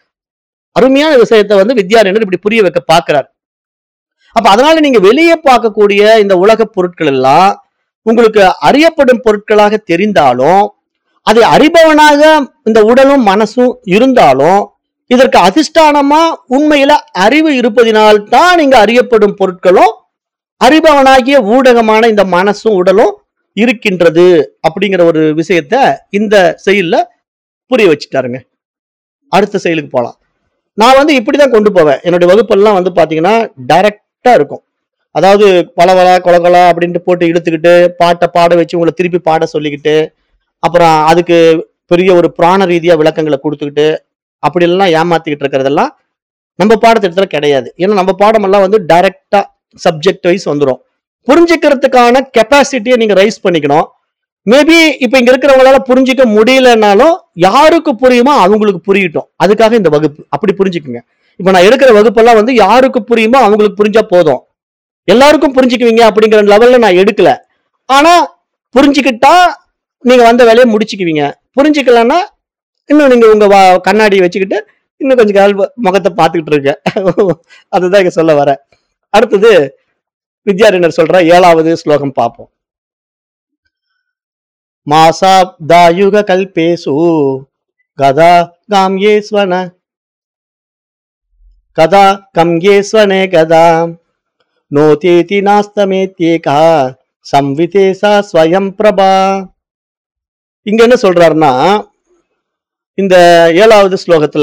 அருமையான விஷயத்தை வந்து வித்யாரண்யர் இப்படி புரிய வைக்க பார்க்கிறார் அப்ப அதனால நீங்க வெளியே பார்க்கக்கூடிய இந்த உலக பொருட்கள் எல்லாம் உங்களுக்கு அறியப்படும் பொருட்களாக தெரிந்தாலும் அதை அறிபவனாக இந்த உடலும் மனசும் இருந்தாலும் இதற்கு அதிஷ்டானமா உண்மையில அறிவு இருப்பதினால் தான் இங்க அறியப்படும் பொருட்களும் அறிபவனாகிய ஊடகமான இந்த மனசும் உடலும் இருக்கின்றது அப்படிங்கிற ஒரு விஷயத்த இந்த செயல்ல புரிய வச்சுட்டாருங்க அடுத்த செயலுக்கு போலாம் நான் வந்து இப்படிதான் கொண்டு போவேன் என்னுடைய வகுப்பெல்லாம் வந்து பாத்தீங்கன்னா டைரக்டா இருக்கும் அதாவது பலவலா கொலகொலா அப்படின்ட்டு போட்டு இழுத்துக்கிட்டு பாட்டை பாட வச்சு உங்களை திருப்பி பாட சொல்லிக்கிட்டு அப்புறம் அதுக்கு பெரிய ஒரு பிராண ரீதியா விளக்கங்களை கொடுத்துக்கிட்டு அப்படி எல்லாம் ஏமாத்திக்கிட்டு இருக்கிறதெல்லாம் நம்ம பாடத்திட்டத்துல கிடையாது ஏன்னா நம்ம பாடமெல்லாம் வந்து டைரக்டா சப்ஜெக்ட் வைஸ் வந்துடும் புரிஞ்சுக்கிறதுக்கான கெப்பாசிட்டியை நீங்க ரைஸ் பண்ணிக்கணும் மேபி இப்ப இங்க இருக்கிறவங்களால புரிஞ்சிக்க முடியலனாலும் யாருக்கு புரியுமோ அவங்களுக்கு புரியட்டும் அதுக்காக இந்த வகுப்பு அப்படி புரிஞ்சுக்குங்க இப்ப நான் எடுக்கிற வகுப்பெல்லாம் வந்து யாருக்கு புரியுமோ அவங்களுக்கு புரிஞ்சா போதும் எல்லாருக்கும் புரிஞ்சுக்குவீங்க அப்படிங்கிற லெவல்ல நான் எடுக்கல ஆனா புரிஞ்சுக்கிட்டா நீங்க வந்த வேலையை முடிச்சுக்குவீங்க புரிஞ்சுக்கலன்னா இன்னும் நீங்க உங்க வா- கண்ணாடியை வச்சுக்கிட்டு இன்னும் கொஞ்சம் கால் முகத்தை பார்த்துக்கிட்டு இருக்க அதுதான் இங்க சொல்ல வர அடுத்தது வித்யாரண்யர் சொல்ற ஏழாவது ஸ்லோகம் பார்ப்போம் மாசாப்தாயுக கல்பேசு கதா காம்யேஸ்வன கதா கம்யேஸ்வனே கதா நோதேதி நாஸ்தமேத்யேகா சம்விதேசா ஸ்வயம் பிரபா இங்க என்ன சொல்றாருன்னா இந்த ஏழாவது ஸ்லோகத்துல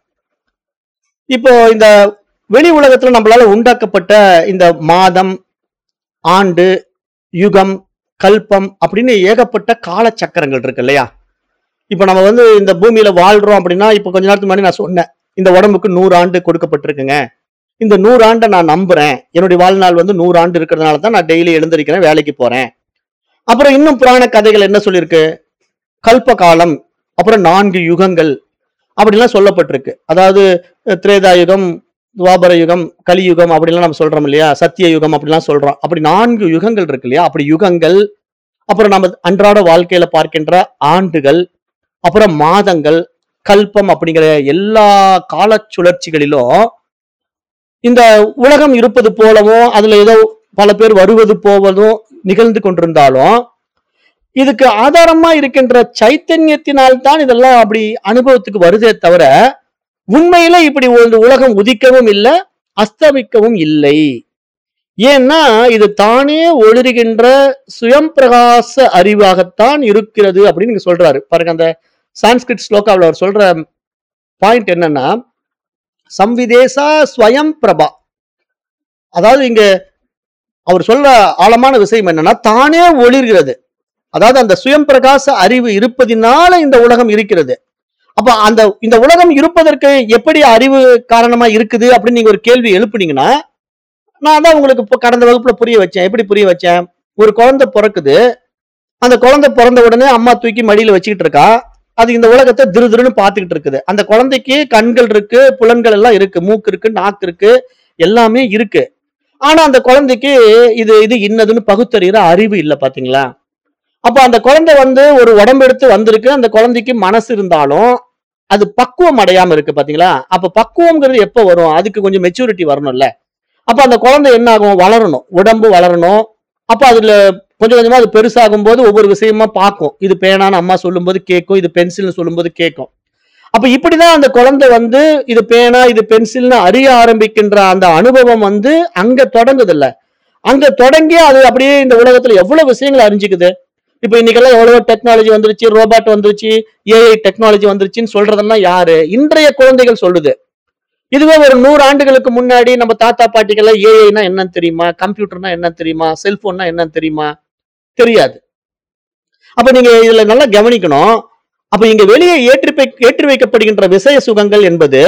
இப்போ இந்த வெளி உலகத்துல நம்மளால உண்டாக்கப்பட்ட இந்த மாதம் ஆண்டு யுகம் கல்பம் அப்படின்னு ஏகப்பட்ட கால சக்கரங்கள் இருக்கு இல்லையா இப்போ நம்ம வந்து இந்த பூமியில வாழ்றோம் அப்படின்னா இப்போ கொஞ்ச நேரத்துக்கு முன்னாடி நான் சொன்னேன் இந்த உடம்புக்கு நூறு ஆண்டு கொடுக்கப்பட்டிருக்குங்க இந்த நூறு ஆண்டை நான் நம்புறேன் என்னுடைய வாழ்நாள் வந்து நூறு ஆண்டு இருக்கிறதுனால தான் நான் டெய்லி எழுந்திருக்கிறேன் வேலைக்கு போறேன் அப்புறம் இன்னும் புராண கதைகள் என்ன சொல்லியிருக்கு கல்ப காலம் அப்புறம் நான்கு யுகங்கள் அப்படிலாம் சொல்லப்பட்டிருக்கு அதாவது அஹ், திரேதா யுகம் துவாபர யுகம் கலியுகம் அப்படிலாம் நம்ம சொல்றோம் இல்லையா சத்திய யுகம் அப்படிலாம் சொல்றோம் அப்படி நான்கு யுகங்கள் இருக்கு இல்லையா அப்படி யுகங்கள் அப்புறம் நம்ம அன்றாட வாழ்க்கையில பார்க்கின்ற ஆண்டுகள் அப்புறம் மாதங்கள் கல்பம் அப்படிங்கிற எல்லா கால சுழற்சிகளிலும் இந்த உலகம் இருப்பது போலவும் அதுல ஏதோ பல பேர் வருவது போவதும் நிகழ்ந்து கொண்டிருந்தாலும் இதுக்கு ஆதாரமா இருக்கின்ற சைத்தன்யத்தினால் தான் இதெல்லாம் அப்படி அனுபவத்துக்கு வருதே தவிர உண்மையில இப்படி ஒரு உலகம் உதிக்கவும் இல்லை அஸ்தமிக்கவும் இல்லை ஏன்னா இது தானே ஒளிருகின்ற சுயம் பிரகாச அறிவாகத்தான் இருக்கிறது அப்படின்னு இங்க சொல்றாரு பாருங்க அந்த சான்ஸ்கிரிட் ஸ்லோகாவில் அவர் சொல்ற பாயிண்ட் என்னன்னா சம்விதேசா ஸ்வயம் பிரபா அதாவது இங்க அவர் சொல்ற ஆழமான விஷயம் என்னன்னா தானே ஒளிர்கிறது அதாவது அந்த சுயம் பிரகாச அறிவு இருப்பதினால இந்த உலகம் இருக்கிறது அப்ப அந்த இந்த உலகம் இருப்பதற்கு எப்படி அறிவு காரணமா இருக்குது அப்படின்னு நீங்க ஒரு கேள்வி எழுப்புனீங்கன்னா நான் தான் உங்களுக்கு இப்போ கடந்த வகுப்புல புரிய வச்சேன் எப்படி புரிய வச்சேன் ஒரு குழந்தை பிறக்குது அந்த குழந்தை பிறந்த உடனே அம்மா தூக்கி மடியில வச்சுக்கிட்டு இருக்கா அது இந்த உலகத்தை திரு திருன்னு பார்த்துக்கிட்டு இருக்குது அந்த குழந்தைக்கு கண்கள் இருக்கு புலன்கள் எல்லாம் இருக்கு மூக்கு இருக்கு நாக்கு இருக்கு எல்லாமே இருக்கு ஆனா அந்த குழந்தைக்கு இது இது இன்னதுன்னு பகுத்தறிகிற அறிவு இல்லை பாத்தீங்களா அப்ப அந்த குழந்தை வந்து ஒரு உடம்பு எடுத்து வந்திருக்கு அந்த குழந்தைக்கு மனசு இருந்தாலும் அது பக்குவம் அடையாம இருக்கு பாத்தீங்களா அப்ப பக்குவம்ங்கிறது எப்ப வரும் அதுக்கு கொஞ்சம் மெச்சூரிட்டி வரணும்ல அப்ப அந்த குழந்தை என்ன ஆகும் வளரணும் உடம்பு வளரணும் அப்ப அதுல கொஞ்சம் கொஞ்சமா அது பெருசாகும் போது ஒவ்வொரு விஷயமா பார்க்கும் இது பேனான்னு அம்மா சொல்லும்போது கேட்கும் இது பென்சில்னு சொல்லும்போது கேட்கும் அப்ப இப்படிதான் அந்த குழந்தை வந்து இது பேனா இது பென்சில்னு அறிய ஆரம்பிக்கின்ற அந்த அனுபவம் வந்து அங்க தொடங்குது இல்ல அங்க தொடங்கி அது அப்படியே இந்த உலகத்துல எவ்வளவு விஷயங்கள் அறிஞ்சுக்குது இப்ப இன்னைக்கெல்லாம் எவ்வளவோ டெக்னாலஜி வந்துருச்சு ரோபாட் வந்துருச்சு ஏஐ டெக்னாலஜி வந்துருச்சுன்னு சொல்றதெல்லாம் யாரு இன்றைய குழந்தைகள் சொல்லுது இதுவே ஒரு நூறு ஆண்டுகளுக்கு முன்னாடி நம்ம தாத்தா பாட்டிகள் ஏஐனா என்னன்னு தெரியுமா கம்ப்யூட்டர்னா என்னன்னு தெரியுமா செல்போன்னா என்னன்னு தெரியுமா தெரியாது அப்ப நீங்க இதுல நல்லா கவனிக்கணும் அப்ப இங்க வெளியே ஏற்றி வை- ஏற்றி வைக்கப்படுகின்ற விஷய சுகங்கள் என்பது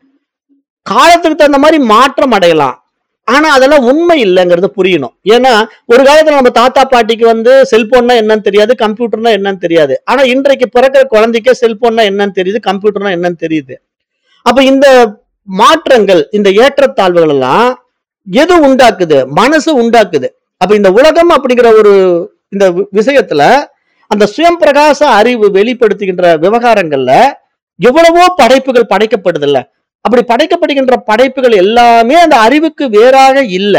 காலத்துக்கு தகுந்த மாதிரி மாற்றம் அடையலாம் ஆனா அதெல்லாம் உண்மை இல்லைங்கிறது புரியணும் ஏன்னா ஒரு காலத்துல நம்ம தாத்தா பாட்டிக்கு வந்து செல்போன்னா என்னன்னு தெரியாது கம்ப்யூட்டர்னா என்னன்னு தெரியாது ஆனா இன்றைக்கு பிறக்கிற குழந்தைக்கே செல்போன்னா என்னன்னு தெரியுது கம்ப்யூட்டர்னா என்னன்னு தெரியுது அப்ப இந்த மாற்றங்கள் இந்த ஏற்றத்தாழ்வுகள் எல்லாம் எது உண்டாக்குது மனசு உண்டாக்குது அப்ப இந்த உலகம் அப்படிங்கிற ஒரு இந்த வி- விஷயத்துல அந்த சுயம் பிரகாச அறிவு வெளிப்படுத்துகின்ற விவகாரங்கள்ல எவ்வளவோ படைப்புகள் படைக்கப்படுதுல்ல அப்படி படைக்கப்படுகின்ற படைப்புகள் எல்லாமே அந்த அறிவுக்கு வேறாக இல்ல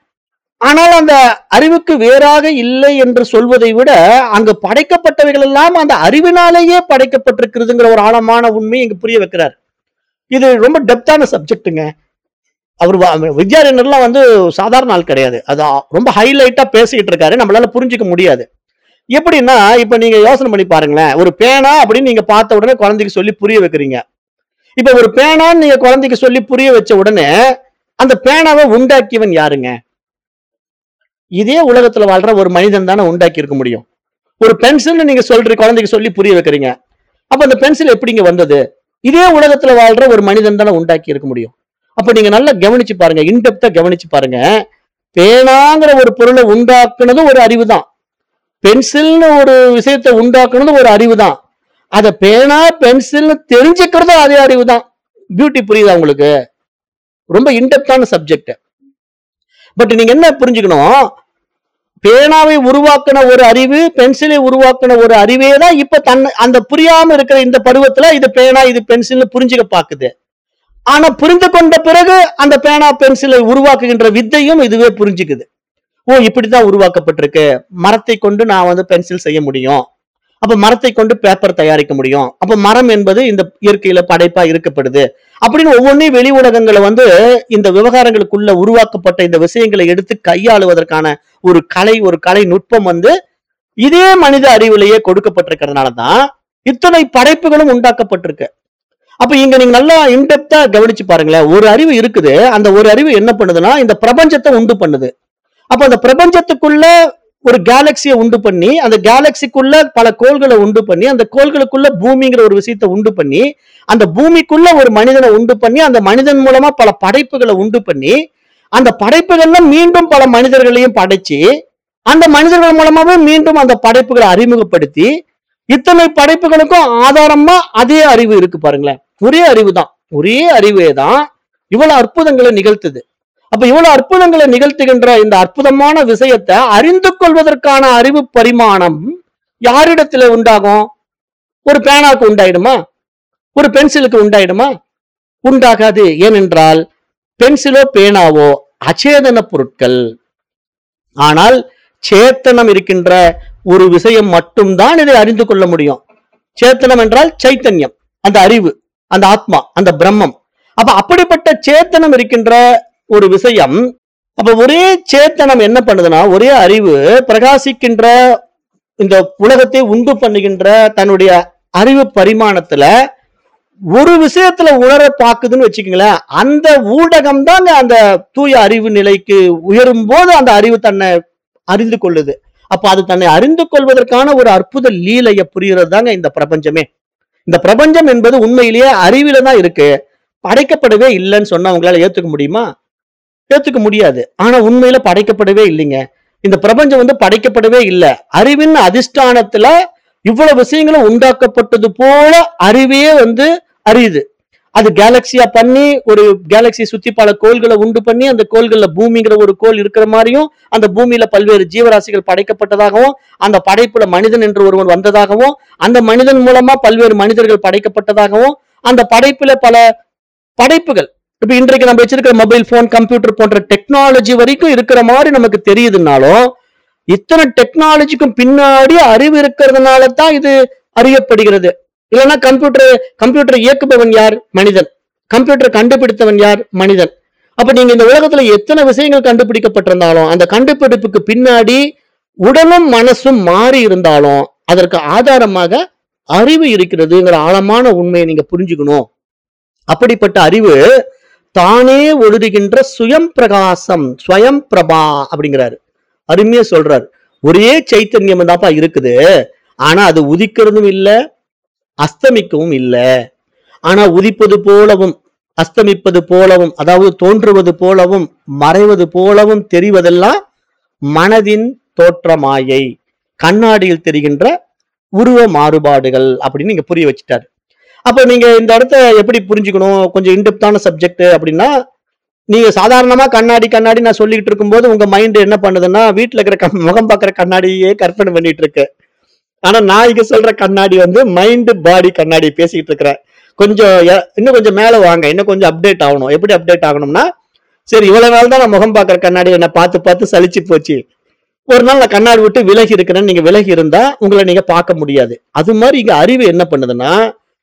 ஆனால் அந்த அறிவுக்கு வேறாக இல்லை என்று சொல்வதை விட அங்கு படைக்கப்பட்டவைகள் எல்லாம் அந்த அறிவினாலேயே படைக்கப்பட்டிருக்கிறதுங்கிற ஒரு ஆழமான உண்மையை இங்க புரிய வைக்கிறார் இது ரொம்ப டெப்தான சப்ஜெக்ட்டுங்க அவர் வ- வித்யாரண்யர்லாம் வந்து சாதாரண ஆள் கிடையாது அது ஆ- ரொம்ப ஹைலைட்டா பேசிக்கிட்டு இருக்காரு நம்மளால புரிஞ்சுக்க முடியாது எப்படின்னா இப்ப நீங்க யோசனை பண்ணி பாருங்களேன் ஒரு பேனா அப்படின்னு நீங்க பார்த்த உடனே குழந்தைக்கு சொல்லி புரிய வைக்கிறீங்க இப்ப ஒரு பேனான்னு நீங்க குழந்தைக்கு சொல்லி புரிய வச்ச உடனே அந்த பேனாவை உண்டாக்கியவன் யாருங்க இதே உலகத்துல வாழ்ற ஒரு மனிதன் தானே உண்டாக்கி இருக்க முடியும் ஒரு பென்சில்னு நீங்க சொல்ற குழந்தைக்கு சொல்லி புரிய வைக்கிறீங்க அப்ப அந்த பென்சில் எப்படிங்க வந்தது இதே உலகத்துல வாழ்ற ஒரு மனிதன் தானே உண்டாக்கி இருக்க முடியும் அப்ப நீங்க நல்லா கவனிச்சு பாருங்க இன்டெப்தா கவனிச்சு பாருங்க பேனாங்கிற ஒரு பொருளை உண்டாக்குனதும் ஒரு அறிவு தான் பென்சில்னு ஒரு விஷயத்தை உண்டாக்குனதும் ஒரு அறிவு தான் அத பேனா பென்சில்னு தெரிஞ்சுக்கிறதும் அதே அறிவு தான் பியூட்டி புரியுதா உங்களுக்கு ரொம்ப இன்டெப்தான சப்ஜெக்ட் பட் நீங்க என்ன புரிஞ்சுக்கணும் பேனாவை உருவாக்கின ஒரு அறிவு பென்சிலை உருவாக்கின ஒரு அறிவே தான் இப்ப தன் அந்த புரியாம இருக்கிற இந்த பருவத்துல இது பேனா இது பென்சில்னு புரிஞ்சுக்க பாக்குது ஆனா புரிந்து கொண்ட பிறகு அந்த பேனா பென்சிலை உருவாக்குகின்ற வித்தையும் இதுவே புரிஞ்சுக்குது ஓ இப்படிதான் உருவாக்கப்பட்டிருக்கு மரத்தை கொண்டு நான் வந்து பென்சில் செய்ய முடியும் அப்ப மரத்தை கொண்டு பேப்பர் தயாரிக்க முடியும் அப்ப மரம் என்பது இந்த இயற்கையில படைப்பா இருக்கப்படுது அப்படின்னு ஒவ்வொன்றையும் வெளி உலகங்களை வந்து இந்த விவகாரங்களுக்குள்ள உருவாக்கப்பட்ட இந்த விஷயங்களை எடுத்து கையாளுவதற்கான ஒரு கலை ஒரு கலை நுட்பம் வந்து இதே மனித அறிவிலேயே கொடுக்கப்பட்டிருக்கிறதுனால தான் இத்தனை படைப்புகளும் உண்டாக்கப்பட்டிருக்கு அப்ப இங்க நீங்க நல்லா இன்டெப்தா கவனிச்சு பாருங்களேன் ஒரு அறிவு இருக்குது அந்த ஒரு அறிவு என்ன பண்ணுதுன்னா இந்த பிரபஞ்சத்தை உண்டு பண்ணுது அப்ப அந்த பிரபஞ்சத்துக்குள்ள ஒரு கேலக்சியை உண்டு பண்ணி அந்த கேலக்சிக்குள்ள பல கோள்களை உண்டு பண்ணி அந்த கோள்களுக்குள்ள பூமிங்கிற ஒரு விஷயத்தை உண்டு பண்ணி அந்த பூமிக்குள்ள ஒரு மனிதனை உண்டு பண்ணி அந்த மனிதன் மூலமா பல படைப்புகளை உண்டு பண்ணி அந்த படைப்புகள்ல மீண்டும் பல மனிதர்களையும் படைச்சு அந்த மனிதர்கள் மூலமாவே மீண்டும் அந்த படைப்புகளை அறிமுகப்படுத்தி இத்தனை படைப்புகளுக்கும் ஆதாரமா அதே அறிவு இருக்கு பாருங்களேன் ஒரே அறிவு தான் ஒரே அறிவே தான் இவ்வளவு அற்புதங்களை நிகழ்த்துது அப்ப இவ்வளவு அற்புதங்களை நிகழ்த்துகின்ற இந்த அற்புதமான விஷயத்தை அறிந்து கொள்வதற்கான அறிவு பரிமாணம் யாரிடத்துல உண்டாகும் ஒரு பேனாக்கு உண்டாயிடுமா ஒரு பென்சிலுக்கு உண்டாயிடுமா உண்டாகாது ஏனென்றால் பென்சிலோ பேனாவோ அச்சேதன பொருட்கள் ஆனால் சேத்தனம் இருக்கின்ற ஒரு விஷயம் மட்டும்தான் இதை அறிந்து கொள்ள முடியும் சேத்தனம் என்றால் சைத்தன்யம் அந்த அறிவு அந்த ஆத்மா அந்த பிரம்மம் அப்ப அப்படிப்பட்ட சேத்தனம் இருக்கின்ற ஒரு விஷயம் அப்ப ஒரே சேத்தனம் என்ன பண்ணுதுன்னா ஒரே அறிவு பிரகாசிக்கின்ற இந்த உலகத்தை உண்டு பண்ணுகின்ற தன்னுடைய அறிவு பரிமாணத்துல ஒரு விஷயத்துல உணர பாக்குதுன்னு வச்சுக்கோங்களேன் அந்த ஊடகம் தாங்க அந்த தூய அறிவு நிலைக்கு உயரும் போது அந்த அறிவு தன்னை அறிந்து கொள்ளுது அப்ப அது தன்னை அறிந்து கொள்வதற்கான ஒரு அற்புத லீலைய புரிகிறது தாங்க இந்த பிரபஞ்சமே இந்த பிரபஞ்சம் என்பது உண்மையிலேயே அறிவில தான் இருக்கு படைக்கப்படவே இல்லைன்னு சொன்னா உங்களால ஏத்துக்க முடியுமா ஏத்துக்க முடியாது ஆனா உண்மையில படைக்கப்படவே இல்லைங்க இந்த பிரபஞ்சம் வந்து படைக்கப்படவே இல்லை அறிவின் அதிஷ்டானத்துல இவ்வளவு விஷயங்களும் உண்டாக்கப்பட்டது போல அறிவே வந்து அறியுது அது கேலக்சியா பண்ணி ஒரு கேலக்சி சுத்தி பல கோள்களை உண்டு பண்ணி அந்த கோள்கள்ல பூமிங்கிற ஒரு கோள் இருக்கிற மாதிரியும் அந்த பூமியில பல்வேறு ஜீவராசிகள் படைக்கப்பட்டதாகவும் அந்த படைப்புல மனிதன் என்று ஒருவன் வந்ததாகவும் அந்த மனிதன் மூலமா பல்வேறு மனிதர்கள் படைக்கப்பட்டதாகவும் அந்த படைப்புல பல படைப்புகள் இப்ப இன்றைக்கு நம்ம வச்சிருக்கிற மொபைல் போன் கம்ப்யூட்டர் போன்ற டெக்னாலஜி வரைக்கும் இருக்கிற மாதிரி நமக்கு தெரியுதுனாலும் இத்தனை டெக்னாலஜிக்கும் பின்னாடி அறிவு இருக்கிறதுனால தான் இது அறியப்படுகிறது இல்லைன்னா கம்ப்யூட்டர் கம்ப்யூட்டர் இயக்குபவன் யார் மனிதன் கம்ப்யூட்டர் கண்டுபிடித்தவன் யார் மனிதன் அப்ப நீங்க இந்த உலகத்துல எத்தனை விஷயங்கள் கண்டுபிடிக்கப்பட்டிருந்தாலும் அந்த கண்டுபிடிப்புக்கு பின்னாடி உடலும் மனசும் மாறி இருந்தாலும் அதற்கு ஆதாரமாக அறிவு இருக்கிறதுங்கிற ஆழமான உண்மையை நீங்க புரிஞ்சுக்கணும் அப்படிப்பட்ட அறிவு தானே ஒழுதுகின்ற சுயம் பிரகாசம் ஸ்வயம் பிரபா அப்படிங்கிறாரு அருமையா சொல்றாரு ஒரே சைத்தன்யம் தான்ப்பா இருக்குது ஆனா அது உதிக்கிறதும் இல்ல அஸ்தமிக்கவும் இல்ல ஆனா உதிப்பது போலவும் அஸ்தமிப்பது போலவும் அதாவது தோன்றுவது போலவும் மறைவது போலவும் தெரிவதெல்லாம் மனதின் தோற்றமாயை கண்ணாடியில் தெரிகின்ற உருவ மாறுபாடுகள் அப்படின்னு நீங்க புரிய வச்சுட்டாரு அப்ப நீங்க இந்த இடத்த எப்படி புரிஞ்சுக்கணும் கொஞ்சம் இன்டெப்தான சப்ஜெக்ட் அப்படின்னா நீங்க சாதாரணமா கண்ணாடி கண்ணாடி நான் சொல்லிட்டு இருக்கும்போது உங்க மைண்ட் என்ன பண்ணுதுன்னா வீட்டுல இருக்கிற க- முகம் பார்க்குற கண்ணாடியே கற்பனை பண்ணிட்டு இருக்கு ஆனா நான் இங்க சொல்ற கண்ணாடி வந்து மைண்ட் பாடி கண்ணாடி பேசிக்கிட்டு இருக்கிறேன் கொஞ்சம் எ- இன்னும் கொஞ்சம் மேல வாங்க இன்னும் கொஞ்சம் அப்டேட் ஆகணும் எப்படி அப்டேட் ஆகணும்னா சரி இவ்வளவு நாள் தான் நான் முகம் பார்க்குற கண்ணாடி என்ன பார்த்து பார்த்து சலிச்சு போச்சு ஒரு நாள் நான் கண்ணாடி விட்டு விலகி இருக்கிறேன் நீங்க விலகி இருந்தா உங்களை நீங்க பார்க்க முடியாது அது மாதிரி இங்க அறிவு என்ன பண்ணுதுன்னா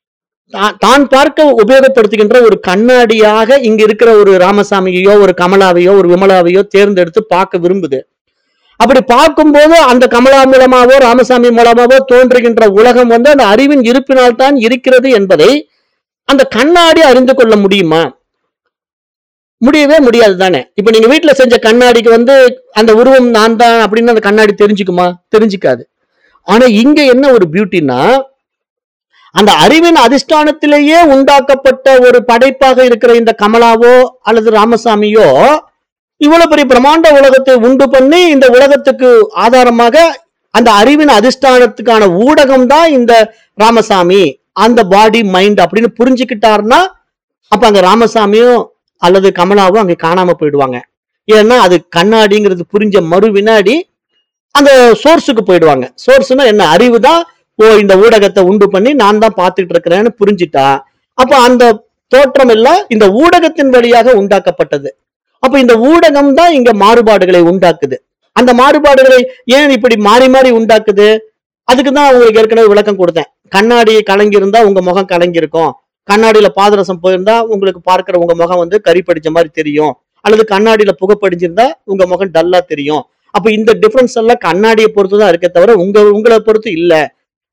தா- தான் பார்க்க உபயோகப்படுத்துகின்ற ஒரு கண்ணாடியாக இங்க இருக்கிற ஒரு ராமசாமியையோ ஒரு கமலாவையோ ஒரு விமலாவையோ தேர்ந்தெடுத்து பார்க்க விரும்புது அப்படி பார்க்கும்போது அந்த கமலா மூலமாவோ ராமசாமி மூலமாவோ தோன்றுகின்ற உலகம் வந்து அந்த அறிவின் இருப்பினால் தான் இருக்கிறது என்பதை அந்த கண்ணாடி அறிந்து கொள்ள முடியுமா முடியவே முடியாது தானே இப்ப நீங்க வீட்டுல செஞ்ச கண்ணாடிக்கு வந்து அந்த உருவம் நான் தான் அப்படின்னு அந்த கண்ணாடி தெரிஞ்சுக்குமா தெரிஞ்சுக்காது ஆனா இங்க என்ன ஒரு பியூட்டினா அந்த அறிவின் அதிஷ்டானத்திலேயே உண்டாக்கப்பட்ட ஒரு படைப்பாக இருக்கிற இந்த கமலாவோ அல்லது ராமசாமியோ இவ்வளவு பெரிய பிரம்மாண்ட உலகத்தை உண்டு பண்ணி இந்த உலகத்துக்கு ஆதாரமாக அந்த அறிவின் அதிஷ்டானத்துக்கான ஊடகம் தான் இந்த ராமசாமி அந்த பாடி மைண்ட் அப்படின்னு புரிஞ்சுக்கிட்டாருன்னா அப்ப அங்க ராமசாமியும் அல்லது கமலாவும் அங்க காணாம போயிடுவாங்க ஏன்னா அது கண்ணாடிங்கிறது புரிஞ்ச மறு வினாடி அந்த சோர்ஸுக்கு போயிடுவாங்க சோர்ஸ்னா என்ன அறிவு தான் ஓ இந்த ஊடகத்தை உண்டு பண்ணி நான் தான் பார்த்துட்டு இருக்கிறேன்னு புரிஞ்சிட்டா அப்ப அந்த தோற்றம் எல்லாம் இந்த ஊடகத்தின் வழியாக உண்டாக்கப்பட்டது அப்ப இந்த ஊடகம் தான் இங்க மாறுபாடுகளை உண்டாக்குது அந்த மாறுபாடுகளை ஏன் இப்படி மாறி மாறி உண்டாக்குது அதுக்கு தான் உங்களுக்கு ஏற்கனவே விளக்கம் கொடுத்தேன் கண்ணாடி கலங்கி இருந்தா உங்க முகம் கலங்கி இருக்கும் கண்ணாடியில பாதரசம் போயிருந்தா உங்களுக்கு பார்க்கிற உங்க முகம் வந்து கறி படிச்ச மாதிரி தெரியும் அல்லது கண்ணாடியில புகை படிஞ்சிருந்தா உங்க முகம் டல்லா தெரியும் அப்ப இந்த டிஃபரன்ஸ் எல்லாம் கண்ணாடியை பொறுத்து தான் இருக்கே தவிர உங்க உங்களை பொறுத்து இல்ல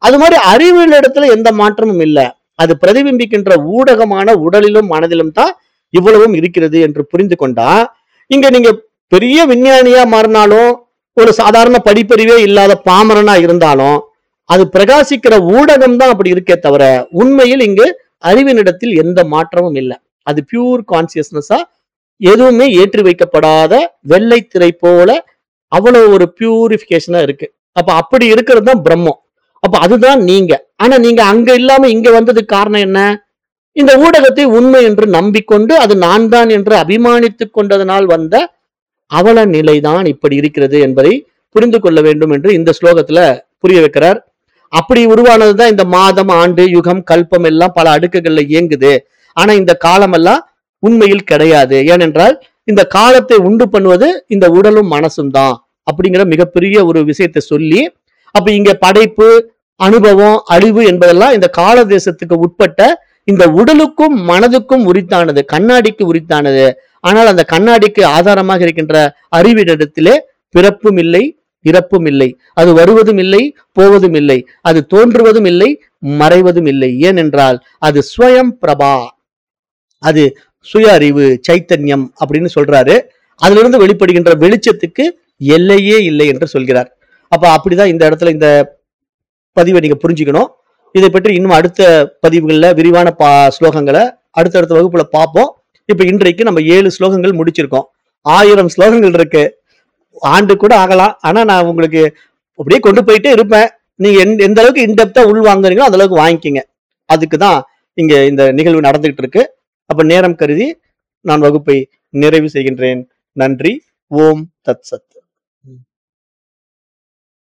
அது மாதிரி அறிவியல் இடத்துல எந்த மாற்றமும் இல்லை அது பிரதிபிம்பிக்கின்ற ஊடகமான உடலிலும் மனதிலும் தான் இவ்வளவும் இருக்கிறது என்று புரிந்து கொண்டா இங்க நீங்க பெரிய விஞ்ஞானியா மாறினாலும் ஒரு சாதாரண படிப்பறிவே இல்லாத பாமரனா இருந்தாலும் அது பிரகாசிக்கிற ஊடகம் தான் அப்படி இருக்கே தவிர உண்மையில் இங்கு அறிவினிடத்தில் எந்த மாற்றமும் இல்லை அது பியூர் கான்சியஸ்னஸா எதுவுமே ஏற்றி வைக்கப்படாத வெள்ளை திரை போல அவ்வளவு ஒரு பியூரிஃபிகேஷனா இருக்கு அப்ப அப்படி இருக்கிறது தான் பிரம்மம் அப்ப அதுதான் நீங்க ஆனா நீங்க அங்க இல்லாம இங்க வந்ததுக்கு காரணம் என்ன இந்த ஊடகத்தை உண்மை என்று நம்பிக்கொண்டு அது நான் தான் என்று அபிமானித்துக் கொண்டதனால் வந்த அவல நிலைதான் இப்படி இருக்கிறது என்பதை புரிந்து கொள்ள வேண்டும் என்று இந்த ஸ்லோகத்துல புரிய வைக்கிறார் அப்படி உருவானதுதான் இந்த மாதம் ஆண்டு யுகம் கல்பம் எல்லாம் பல அடுக்குகள்ல இயங்குது ஆனா இந்த காலம் எல்லாம் உண்மையில் கிடையாது ஏனென்றால் இந்த காலத்தை உண்டு பண்ணுவது இந்த உடலும் மனசும் தான் அப்படிங்கிற மிகப்பெரிய ஒரு விஷயத்தை சொல்லி அப்ப இங்க படைப்பு அனுபவம் அழிவு என்பதெல்லாம் இந்த கால தேசத்துக்கு உட்பட்ட இந்த உடலுக்கும் மனதுக்கும் உரித்தானது கண்ணாடிக்கு உரித்தானது ஆனால் அந்த கண்ணாடிக்கு ஆதாரமாக இருக்கின்ற அறிவிடத்திலே பிறப்பும் இல்லை இறப்பும் இல்லை அது வருவதும் இல்லை போவதும் இல்லை அது தோன்றுவதும் இல்லை மறைவதும் இல்லை ஏனென்றால் அது ஸ்வயம் பிரபா அது சுய அறிவு சைத்தன்யம் அப்படின்னு சொல்றாரு அதிலிருந்து வெளிப்படுகின்ற வெளிச்சத்துக்கு எல்லையே இல்லை என்று சொல்கிறார் அப்ப அப்படிதான் இந்த இடத்துல இந்த பதிவை நீங்க புரிஞ்சுக்கணும் இதை பற்றி இன்னும் அடுத்த பதிவுகள்ல விரிவான பா ஸ்லோகங்களை அடுத்தடுத்த வகுப்புல பார்ப்போம் இப்ப இன்றைக்கு நம்ம ஏழு ஸ்லோகங்கள் முடிச்சிருக்கோம் ஆயிரம் ஸ்லோகங்கள் இருக்கு ஆண்டு கூட ஆகலாம் ஆனா நான் உங்களுக்கு அப்படியே கொண்டு போயிட்டே இருப்பேன் நீங்க எந்த- எந்த அளவுக்கு இன்டெப்தா உள் வாங்குறீங்களோ அந்த அளவுக்கு வாங்கிக்கிங்க அதுக்கு தான் இங்க இந்த நிகழ்வு நடந்துகிட்டு இருக்கு அப்ப நேரம் கருதி நான் வகுப்பை நிறைவு செய்கின்றேன் நன்றி ஓம் தத் சத்